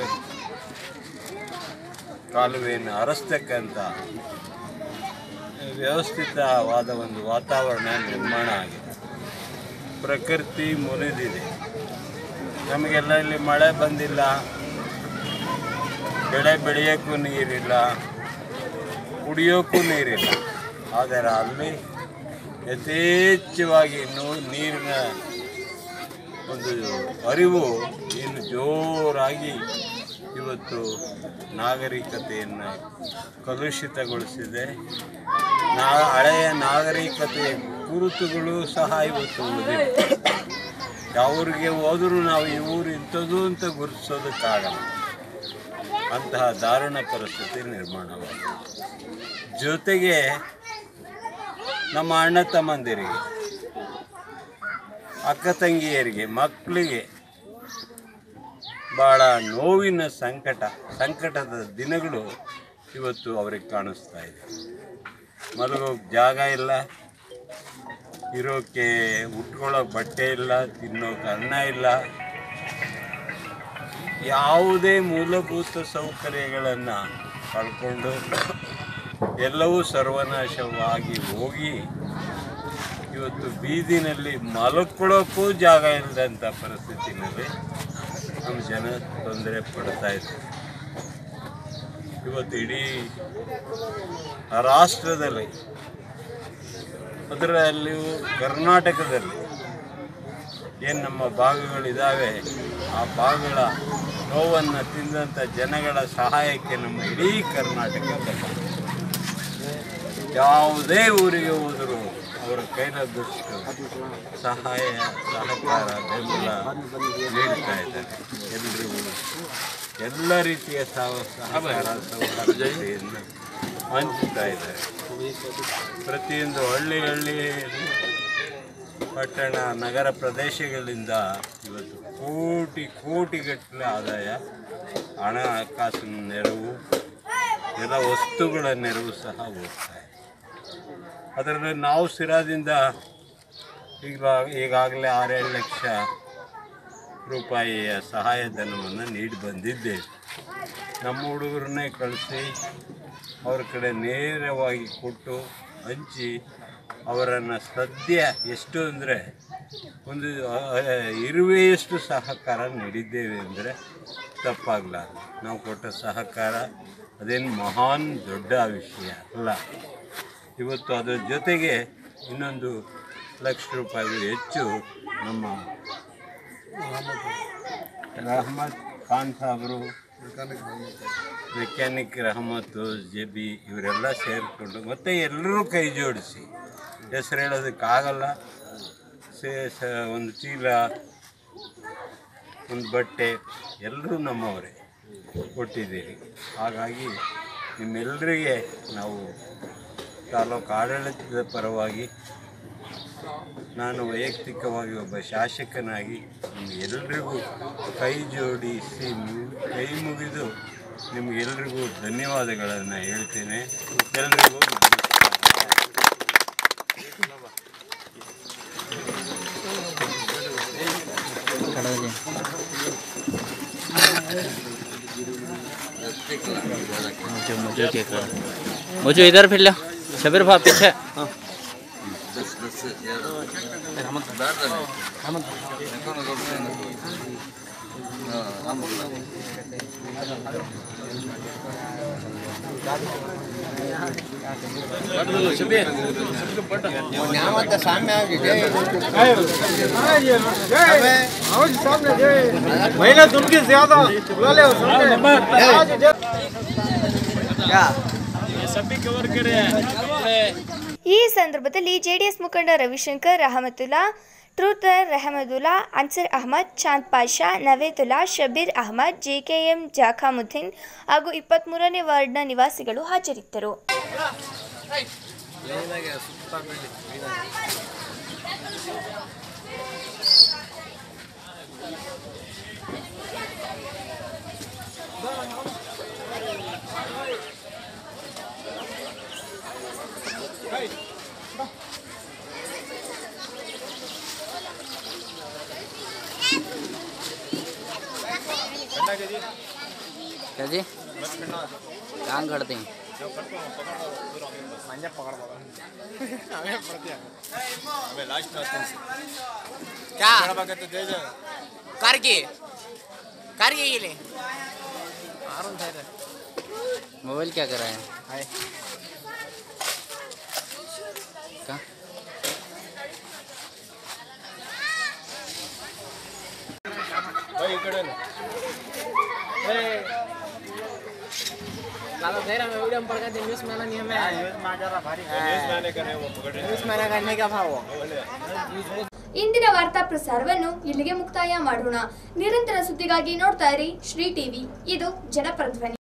ಕಾಲುವೆಯನ್ನು ಹರಿಸ್ತಕ್ಕಂಥ ವ್ಯವಸ್ಥಿತವಾದ ಒಂದು ವಾತಾವರಣ ನಿರ್ಮಾಣ ಆಗಿದೆ ಪ್ರಕೃತಿ ಮುರಿದಿದೆ ನಮಗೆಲ್ಲ ಇಲ್ಲಿ ಮಳೆ ಬಂದಿಲ್ಲ ಬೆಳೆ ಬೆಳೆಯೋಕ್ಕೂ ನೀರಿಲ್ಲ ಕುಡಿಯೋಕ್ಕೂ ನೀರಿಲ್ಲ ಆದರೆ ಅಲ್ಲಿ ಯಥೇಚ್ಛವಾಗಿ ಇನ್ನೂ ನೀರಿನ ಒಂದು ಅರಿವು ಇನ್ನು ಜೋರಾಗಿ ಇವತ್ತು ನಾಗರಿಕತೆಯನ್ನು ಕಲುಷಿತಗೊಳಿಸಿದೆ ನಾ ಹಳೆಯ ನಾಗರಿಕತೆಯ ಗುರುತುಗಳು ಸಹ ಇವತ್ತು ಉಳಿದಿವೆ ಯಾವ್ರಿಗೆ ಹೋದರೂ ನಾವು ಈ ಊರು ಇಂಥದ್ದು ಅಂತ ಗುರುತಿಸೋದಕ್ಕಾಗಲ್ಲ ಅಂತಹ ದಾರುಣ ಪರಿಸ್ಥಿತಿ ನಿರ್ಮಾಣವಾಗಿದೆ ಜೊತೆಗೆ ನಮ್ಮ ಅಣ್ಣ ತಮ್ಮಂದಿರಿಗೆ ಅಕ್ಕ ತಂಗಿಯರಿಗೆ ಮಕ್ಕಳಿಗೆ ಭಾಳ ನೋವಿನ ಸಂಕಟ ಸಂಕಟದ ದಿನಗಳು ಇವತ್ತು ಅವ್ರಿಗೆ ಕಾಣಿಸ್ತಾ ಇದೆ ಮಲಗೋಕೆ ಜಾಗ ಇಲ್ಲ ಇರೋಕ್ಕೆ ಉಟ್ಕೊಳ್ಳೋಕೆ ಬಟ್ಟೆ ಇಲ್ಲ ತಿನ್ನೋಕೆ ಅನ್ನ ಇಲ್ಲ ಯಾವುದೇ ಮೂಲಭೂತ ಸೌಕರ್ಯಗಳನ್ನು ಕಳ್ಕೊಂಡು ಎಲ್ಲವೂ ಸರ್ವನಾಶವಾಗಿ ಹೋಗಿ ಇವತ್ತು ಬೀದಿನಲ್ಲಿ ಮಲ್ಕೊಳ್ಳೋಕ್ಕೂ ಜಾಗ ಇಲ್ಲದಂಥ ಪರಿಸ್ಥಿತಿನಲ್ಲಿ ನಮ್ಮ ಜನ ತೊಂದರೆ ಪಡ್ತಾ ಇದ್ದಾರೆ ಇವತ್ತು ಇಡೀ ರಾಷ್ಟ್ರದಲ್ಲಿ ಅದರಲ್ಲಿಯೂ ಕರ್ನಾಟಕದಲ್ಲಿ ಏನು ನಮ್ಮ ಭಾಗಗಳಿದ್ದಾವೆ ಆ ಭಾಗಗಳ ನೋವನ್ನು ತಿಂದಂಥ ಜನಗಳ ಸಹಾಯಕ್ಕೆ ನಮ್ಮ ಇಡೀ ಕರ್ನಾಟಕ ಬಲ್ಲ ಯಾವುದೇ ಊರಿಗೆ ಹೋದರೂ ಅವರ ಕೈಲಾದಷ್ಟು ಸಹಾಯ ಸಹಕಾರ ಬೆಂಬಲ ನೀಡ್ತಾ ಇದ್ದಾರೆ ಎಲ್ರಿಗೂ ಎಲ್ಲ ರೀತಿಯ ಸಹ ಸಹಕಾರ ಸೌಹಾರ್ದತೆಯನ್ನು ಹಂಚುತ್ತಾ ಇದ್ದಾರೆ ಪ್ರತಿಯೊಂದು ಹಳ್ಳಿ ಹಳ್ಳಿ ಪಟ್ಟಣ ನಗರ ಪ್ರದೇಶಗಳಿಂದ ಇವತ್ತು ಕೋಟಿ ಕೋಟಿಗಟ್ಟಲೆ ಆದಾಯ ಹಣಕಾಸಿನ ನೆರವು ಎಲ್ಲ ವಸ್ತುಗಳ ನೆರವು ಸಹ ಹೋಗ್ತಾ ಇದೆ ಅದರಲ್ಲಿ ನಾವು ಸಿರಾದಿಂದ ಈಗ ಈಗಾಗಲೇ ಆರೇಳು ಲಕ್ಷ ರೂಪಾಯಿಯ ಸಹಾಯಧನವನ್ನು ನೀಡಿ ಬಂದಿದ್ದೇವೆ ನಮ್ಮ ಹುಡುಗರನ್ನೇ ಕಳಿಸಿ ಅವ್ರ ಕಡೆ ನೇರವಾಗಿ ಕೊಟ್ಟು ಹಂಚಿ ಅವರನ್ನು ಸದ್ಯ ಎಷ್ಟು ಅಂದರೆ ಒಂದು ಅಹ್, ಇರುವೆಯಷ್ಟು ಸಹಕಾರ ನೀಡಿದ್ದೇವೆ ಅಂದರೆ ತಪ್ಪಾಗಲಾರದು ನಾವು ಕೊಟ್ಟ ಸಹಕಾರ ಅದೇನು ಮಹಾನ್ ದೊಡ್ಡ ವಿಷಯ ಅಲ್ಲ ಇವತ್ತು ಅದರ ಜೊತೆಗೆ ಇನ್ನೊಂದು ಲಕ್ಷ ರೂಪಾಯಿಗೂ ಹೆಚ್ಚು ನಮ್ಮ ರಹಮತ್ ಖಾನ್ ಸಾಹೇಬರು ಮೆಕ್ಯಾನಿಕ್ ರಹಮತ್ತು ಜೆಬಿ ಇವರೆಲ್ಲ ಸೇರಿಕೊಂಡು ಮತ್ತೆ ಎಲ್ಲರೂ ಕೈ ಜೋಡಿಸಿ ಹೆಸರು ಹೇಳೋದಕ್ಕಾಗಲ್ಲ ಸೇ ಸ ಒಂದು ಚೀಲ ಒಂದು ಬಟ್ಟೆ ಎಲ್ಲರೂ ನಮ್ಮವರೇ ಕೊಟ್ಟಿದ್ದೀರಿ ಹಾಗಾಗಿ ನಿಮ್ಮೆಲ್ಲರಿಗೆ ನಾವು ತಾಲೂಕು ಆಡಳಿತದ ಪರವಾಗಿ ನಾನು ವೈಯಕ್ತಿಕವಾಗಿ ಒಬ್ಬ ಶಾಸಕನಾಗಿ ನಿಮಗೆಲ್ಲರಿಗೂ ಕೈ ಜೋಡಿಸಿ ಮು- ಕೈ ಮುಗಿದು ನಿಮಗೆಲ್ಲರಿಗೂ ಧನ್ಯವಾದಗಳನ್ನು ಹೇಳ್ತೇನೆ ಎಲ್ರಿಗೂ मुझे मुझे चेक कर मुझे इधर फिर लो शबीर भाई पीछे महीना तुमकी ज्यादा बुला ले सामने क्या सभी कवर करे ಈ ಸಂದರ್ಭದಲ್ಲಿ ಜೆಡಿಎಸ್ ಮುಖಂಡ ರವಿಶಂಕರ್ ರಹಮತುಲ್ಲಾ ಟ್ರೂತರ್ ರೆಹಮದುಲ್ಲಾ ಅನ್ಸರ್ ಅಹಮದ್ ಚಾಂದ್ ಪಾಷಾ ನವೇದುಲ್ಲಾ ಶಬೀರ್ ಅಹಮದ್ ಜೆಕೆಎಂ ಜಾಖಾಮುದ್ದೀನ್ ಹಾಗೂ ಇಪ್ಪತ್ತ್ಮೂರನೇ ವಾರ್ಡ್ನ ನಿವಾಸಿಗಳು ಹಾಜರಿದ್ದರು क्या जी काम करते हैं क्या कारकी कारकी गेले मोबाइल क्या कर रहा है क्या भाई इकडे दादा दे रहा मैं वीडियो में पड़ गया न्यूज़ मैंने नहीं हमें न्यूज़ में जरा भारी न्यूज़ मैंने करे वो पकड़े न्यूज़ मैंने करने का भाव ಇಂದಿನ ವಾರ್ತಾ ಪ್ರಸಾರವನ್ನು ಇಲ್ಲಿಗೆ ಮುಕ್ತಾಯ ಮಾಡೋಣ ನಿರಂತರ ಸುದ್ದಿಗಾಗಿ ನೋಡ್ತಾ ಇರಿ ಶ್ರೀ ಟಿವಿ ಇದು ಜನಪರ ಧ್ವನಿ